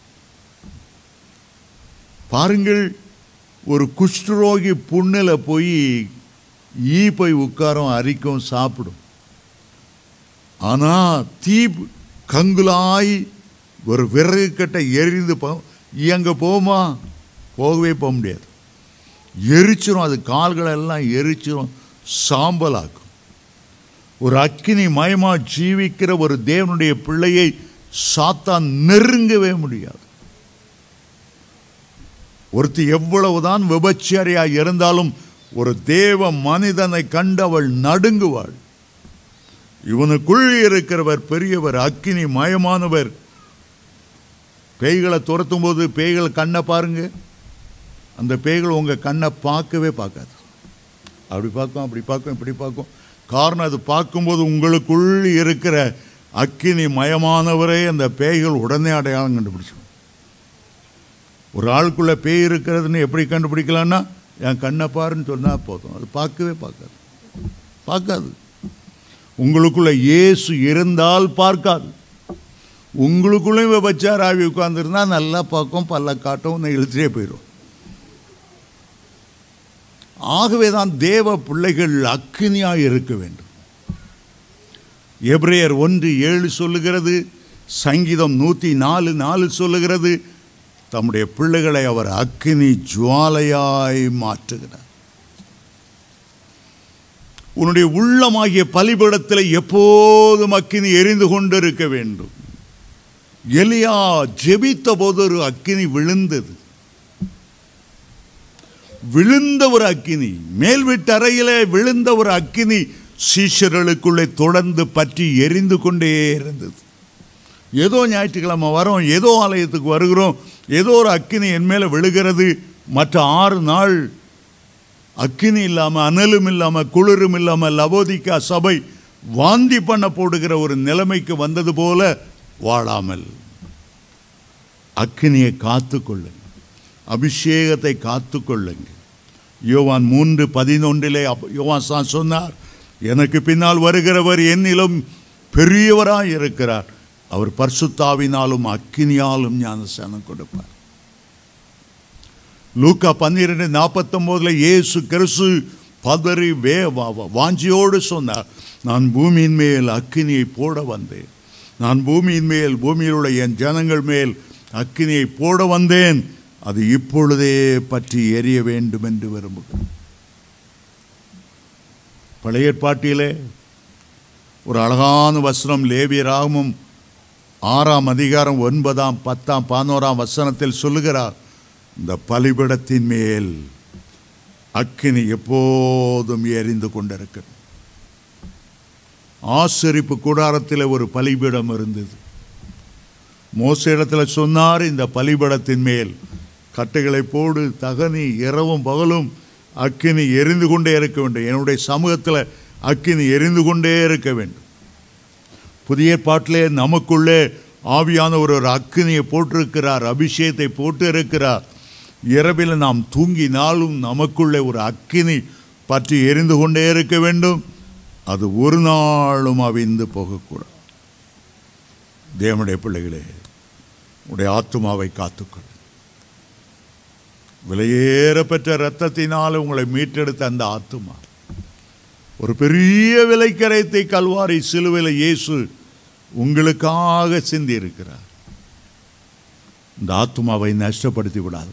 பாருங்கள் ஒரு குஷ்டரோகி புண்ணில் போய் ஈ போய் உட்காரும் அரிக்கும் சாப்பிடும் ஆனா தீ கங்குலாய் ஒரு விறகு கட்டை எரிந்து போ இயங்க போமா போகவே போக முடியாது எரிச்சிரும் அது கால்களெல்லாம் எரிச்சிரும் சாம்பலாக்கும் ஒரு அக்கினி மயமா ஜீவிக்கிற ஒரு தேவனுடைய பிள்ளையை சாத்தான் நெருங்கவே முடியாது ஒருத்தி எவ்வளவுதான் விபச்சாரியா இருந்தாலும் ஒரு தேவ மனிதனை கண்டு அவள் நடுங்குவாள் இவனுக்குள் இருக்கிறவர் பெரியவர் அக்கினி மயமானவர் பேய்களை துரத்தும் போது பேய்கள் கண்ணை பாருங்க அந்த பேய்கள் உங்க கண்ணை பார்க்கவே பார்க்காது அப்படி பார்க்கும் அப்படி பார்க்கும் இப்படி பார்க்கும் காரணம் அது பார்க்கும்போது உங்களுக்குள் இருக்கிற அக்கினி மயமானவரை அந்த பேய்கள் உடனே அடையாளம் கண்டுபிடிச்சிடும் ஒரு ஆளுக்குள்ள பேய் இருக்கிறதுன்னு எப்படி கண்டுபிடிக்கலாம்னா என் கண்ணை பாருன்னு சொன்னா போதும் அது பார்க்கவே பார்க்காது பார்க்காது உங்களுக்குள்ள இயேசு இருந்தால் பார்க்காது உங்களுக்குள்ளேயும் விபச்சார ஆவி உட்கார்ந்துருந்தா நல்லா பார்க்கும் பல்ல காட்டும் உன்னை இழுத்துட்டே போயிடும் ஆகவே தான் தேவ பிள்ளைகள் அக்கினியாய் இருக்க வேண்டும் எபிரேயர் ஒன்று ஏழு சொல்லுகிறது சங்கீதம் நூற்றி நாலு நாலு சொல்லுகிறது தம்முடைய பிள்ளைகளை அவர் அக்கினி ஜுவாலையாய் மாற்றுகிறார் உன்னுடைய உள்ளமாகிய பலிபீடத்தில் எப்போதும் அக்கினி எரிந்து கொண்டிருக்க வேண்டும் எலியா ஜெபித்த போது ஒரு அக்கினி விழுந்தது விழுந்த ஒரு அக்கினி மேல் வீட்டு அறையிலே விழுந்த ஒரு அக்கினி சீஷர்களுக்குள்ளே தொடர்ந்து பற்றி எரிந்து கொண்டே இருந்தது ஏதோ ஞாயிற்றுக்கிழமை வரோம் ஏதோ ஆலயத்துக்கு வருகிறோம் ஏதோ ஒரு அக்கினி என் மேலே விழுகிறது மற்ற ஆறு நாள் அக்கினி இல்லாமல் அனலும் இல்லாமல் குளிரும் இல்லாமல் லவோதிக்கா சபை வாந்தி பண்ண போடுகிற ஒரு நிலைமைக்கு வந்தது போல வாழாமல் அக்கினியை காத்துக்கொள்ளுங்க அபிஷேகத்தை காத்துக்கொள்ளுங்க யோவான் மூன்று பதினொன்றிலே அப்ப- யோவான் சான் சொன்னார் எனக்கு பின்னால் வருகிறவர் என்னிலும் பெரியவராய் இருக்கிறார் அவர் பரிசுத்தாவினாலும் அக்கினியாலும் ஞானஸ்தானம் கொடுப்பார் லூக்கா பன்னிரெண்டு நாற்பத்தொம்போதுல இயேசு கிறிஸ்து பதறி வே வா- வா- வாஞ்சியோடு சொன்னார் நான் பூமியின் மேல் அக்கினியை போட வந்தேன் நான் பூமியின் மேல் பூமியில் உள்ள என் ஜனங்கள் மேல் அக்கினியை போட வந்தேன் அது இப்பொழுதே பற்றி எரிய வேண்டும் என்று விரும்புகிறேன் பழைய ஏற்பாட்டிலே ஒரு அழகான வசனம் லேவியராகமும் ஆறாம் அதிகாரம் ஒன்பதாம் பத்தாம் பதினோராம் வசனத்தில் சொல்லுகிறார் இந்த பலிபிடத்தின் மேல் அக்கினி எப்போதும் எரிந்து கொண்டிருக்கிறது ஆசரிப்பு கூடாரத்தில் ஒரு பலிபீடம் இருந்தது மோச இடத்துல சொன்னார் இந்த பலிபடத்தின் மேல் கட்டைகளை போடு தகனி இரவும் பகலும் அக்கினி எரிந்து கொண்டே இருக்க வேண்டும் என்னுடைய சமூகத்தில் அக்கினி எரிந்து கொண்டே இருக்க வேண்டும் புதிய பாட்டிலே நமக்குள்ளே ஆவியான ஒரு ஒரு அக்கினியை போட்டிருக்கிறார் அபிஷேகத்தை போட்டு இருக்கிறார் இரவில் நாம் தூங்கினாலும் நமக்குள்ளே ஒரு அக்கினி பற்றி எரிந்து கொண்டே இருக்க வேண்டும் அது ஒரு நாளும் அவிந்து போகக்கூடாது தேவனுடைய பிள்ளைகளே உடைய ஆத்துமாவை காத்துக்கொள் விலையேற பெற்ற இரத்தத்தினால் உங்களை மீட்டெடுத்த அந்த ஆத்துமா ஒரு பெரிய விலைக்கரைத்தை கல்வாரி சிலுவையில் இயேசு உங்களுக்காக சிந்தி இருக்கிறார் இந்த ஆத்துமாவை நஷ்டப்படுத்தி விடாது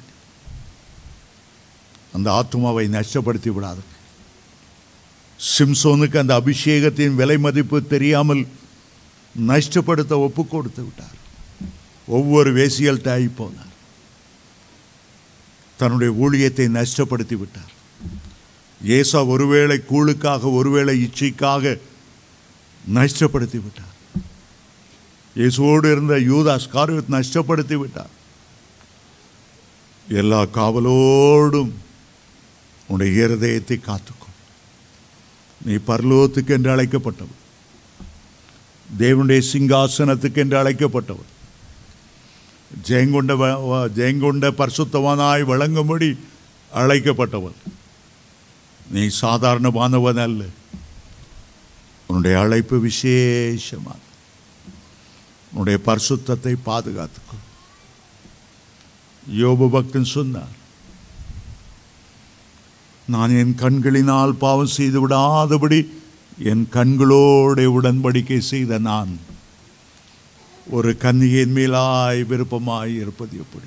அந்த ஆத்துமாவை நஷ்டப்படுத்தி விடாது சிம்சோனுக்கு அந்த அபிஷேகத்தின் விலை மதிப்பு தெரியாமல் நஷ்டப்படுத்த ஒப்பு கொடுத்து விட்டார் ஒவ்வொரு வேசியல் தாய் போனார் தன்னுடைய ஊழியத்தை நஷ்டப்படுத்தி விட்டார் ஏசா ஒருவேளை கூழுக்காக ஒருவேளை இச்சைக்காக நஷ்டப்படுத்தி விட்டார் இயேசுவோடு இருந்த யூதாஸ் காரியத்தை நஷ்டப்படுத்தி விட்டார் எல்லா காவலோடும் உன்னுடைய இருதயத்தை காத்துக்கொள் நீ பரலோகத்துக்கு என்று அழைக்கப்பட்டவன் தேவனுடைய சிங்காசனத்துக்கு என்று அழைக்கப்பட்டவன் ஜெயங்கொண்ட வ- வ- ஜெயங்கொண்ட பரிசுத்தவனாய் வழங்கும்படி அழைக்கப்பட்டவன் நீ சாதாரணமானவன் அல்ல உன்னுடைய அழைப்பு விசேஷமாக உன்னுடைய பரிசுத்தத்தை பாதுகாத்துக்கோ யோபு பக்தன் சொன்னார் நான் என் கண்களினால் பாவம் செய்து விடாதபடி என் கண்களோடு உடன்படிக்கை செய்த நான் ஒரு கன்னிகையின் மேலாய் விருப்பமாய் இருப்பது எப்படி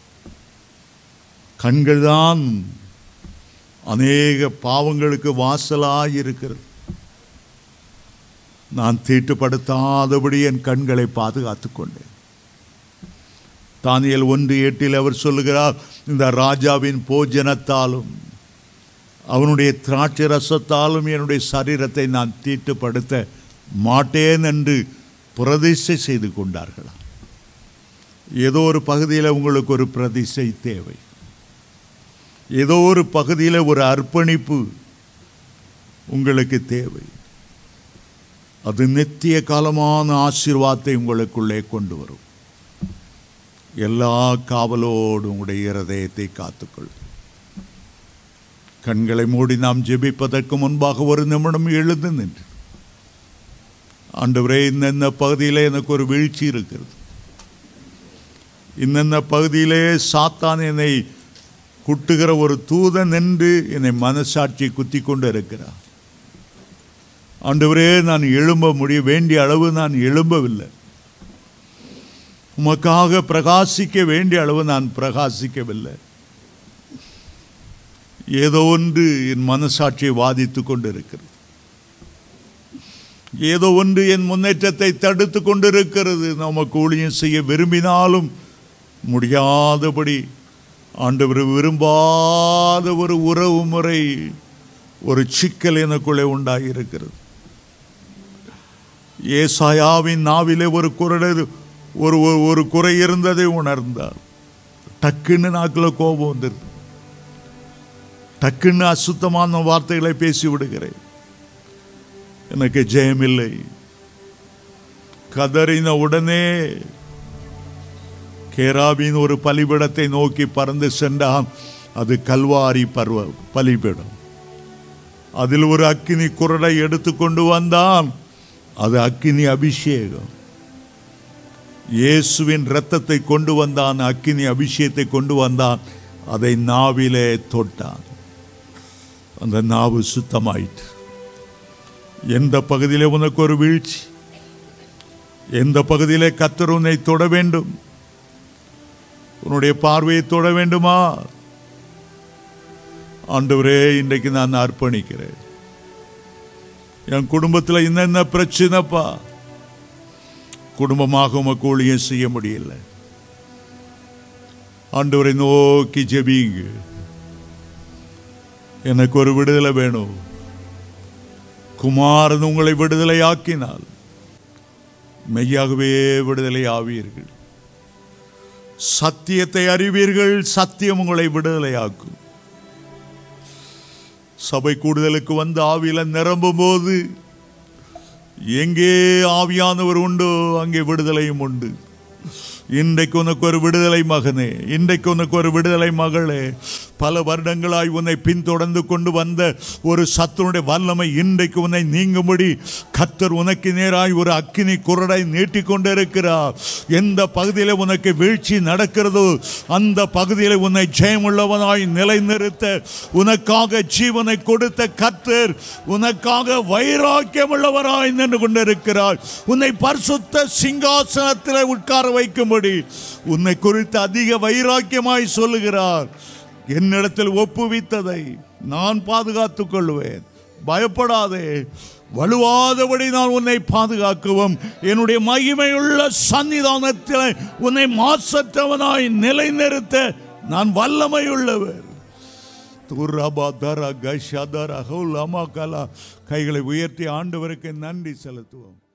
கண்கள்தான் அநேக பாவங்களுக்கு வாசலாய் இருக்கிறது நான் தீட்டுப்படுத்தாதபடி என் கண்களை பாதுகாத்துக் கொண்டேன் தானியல் ஒன்று எட்டில் அவர் சொல்லுகிறார் இந்த ராஜாவின் போஜனத்தாலும் அவனுடைய திராட்சை ரசத்தாலும் என்னுடைய சரீரத்தை நான் தீட்டுப்படுத்த மாட்டேன் என்று பிரதிஷ்டை செய்து கொண்டார்களா ஏதோ ஒரு பகுதியில் உங்களுக்கு ஒரு பிரதிஷ்டை தேவை ஏதோ ஒரு பகுதியில் ஒரு அர்ப்பணிப்பு உங்களுக்கு தேவை அது நித்திய காலமான ஆசீர்வாதத்தை உங்களுக்குள்ளே கொண்டு வரும் எல்லா காவலோடு உங்களுடைய இருதயத்தை காத்துக்கொள்ளும் கண்களை மூடி நாம் ஜெபிப்பதற்கு முன்பாக ஒரு நிமிடம் எழுந்து நின்று ஆண்டவரே இன்னென்ன பகுதியில் எனக்கு ஒரு வீழ்ச்சி இருக்கிறது இன்னென்ன பகுதியிலே சாத்தான் என்னை குட்டுகிற ஒரு தூதன் என்று என்னை மனசாட்சி குத்தி கொண்டு இருக்கிறார் ஆண்டவரே நான் எழும்ப முடிய வேண்டிய அளவு நான் எழும்பவில்லை உமக்காக பிரகாசிக்க வேண்டிய அளவு நான் பிரகாசிக்கவில்லை ஏதோ ஒன்று என் மனசாட்சியை வாதித்து கொண்டிருக்கிறது ஏதோ ஒன்று என் முன்னேற்றத்தை தடுத்து கொண்டிருக்கிறது நமக்கு ஊழியம் செய்ய விரும்பினாலும் முடியாதபடி ஆண்டவர் விரும்பாத ஒரு உறவு முறை ஒரு சிக்கல் எனக்குள்ளே உண்டாகி இருக்கிறது ஏசாயாவின் நாவிலே ஒரு குரல் ஒரு ஒரு- ஒரு குறை இருந்ததை உணர்ந்தார் டக்குன்னு நாக்கில் கோபம் வந்துருது டக்குன்னு அசுத்தமான வார்த்தைகளை பேசி விடுகிறேன் எனக்கு ஜெயமில்லை கதறின உடனே கேராபின் ஒரு பலிபிடத்தை நோக்கி பறந்து சென்றான் அது கல்வாரி பர்வ பலிபிடம் அதில் ஒரு அக்கினி குரடை எடுத்துக்கொண்டு வந்தான் அது அக்கினி அபிஷேகம் இயேசுவின் இரத்தத்தை கொண்டு வந்தான் அக்கினி அபிஷேகத்தை கொண்டு வந்தான் அதை நாவிலே தொட்டான் அந்த நாவு சுத்தமாயிற்று எந்த பகுதியிலே உனக்கு ஒரு வீழ்ச்சி எந்த பகுதியிலே கத்தர் உன்னை தொட வேண்டும் உன்னுடைய பார்வையை தொட வேண்டுமா ஆண்டவரே இன்றைக்கு நான் அர்ப்பணிக்கிறேன் என் குடும்பத்தில் என்னென்ன பிரச்சனைப்பா குடும்பமாக உமக்கு ஊழியம் செய்ய முடியல ஆண்டவரை நோக்கி ஜெபிங்க எனக்கு ஒரு விடுதலை வேணும் குமாரன் உங்களை விடுதலை ஆக்கினால் மெய்யாகவே விடுதலை ஆவீர்கள் சத்தியத்தை அறிவீர்கள் சத்தியம் உங்களை விடுதலையாக்கும் சபை கூடுதலுக்கு வந்து ஆவியில நிரம்பும் போது எங்கே ஆவியானவர் உண்டோ அங்கே விடுதலையும் உண்டு இன்றைக்கு உனக்கு ஒரு விடுதலை மகனே இன்றைக்கு உனக்கு ஒரு விடுதலை மகளே பல வருடங்களாய் உன்னை பின்தொடர்ந்து கொண்டு வந்த ஒரு சத்துனுடைய வல்லமை இன்றைக்கு உன்னை நீங்கும்படி கத்தர் உனக்கு நேராய் ஒரு அக்கினி குரடை நீட்டிக் கொண்டிருக்கிறார் எந்த பகுதியில் உனக்கு வீழ்ச்சி நடக்கிறதோ அந்த பகுதியில் உன்னை ஜெயமுள்ளவனாய் நிலைநிறுத்த உனக்காக ஜீவனை கொடுத்த கத்தர் உனக்காக வைராக்கியம் உள்ளவராய் நின்று கொண்டிருக்கிறார் உன்னை பரிசுத்த சிங்காசனத்தில் உட்கார வைக்கும்படி உன்னை குறித்து அதிக வைராக்கியமாய் சொல்லுகிறார் என்னிடத்தில் ஒப்புவித்ததை நான் பாதுகாத்துக் கொள்வேன் பயப்படாதே வலுவாதபடி நான் உன்னை பாதுகாக்கவும் என்னுடைய மகிமையுள்ள சன்னிதானத்தில் உன்னை மாசற்றவனாய் நிலைநிறுத்த நான் வல்லமையுள்ளவர் துர்ரபா தர கஷதர ஹவுல் அமாகலா கைகளை உயர்த்தி ஆண்டவருக்கு நன்றி செலுத்துவோம்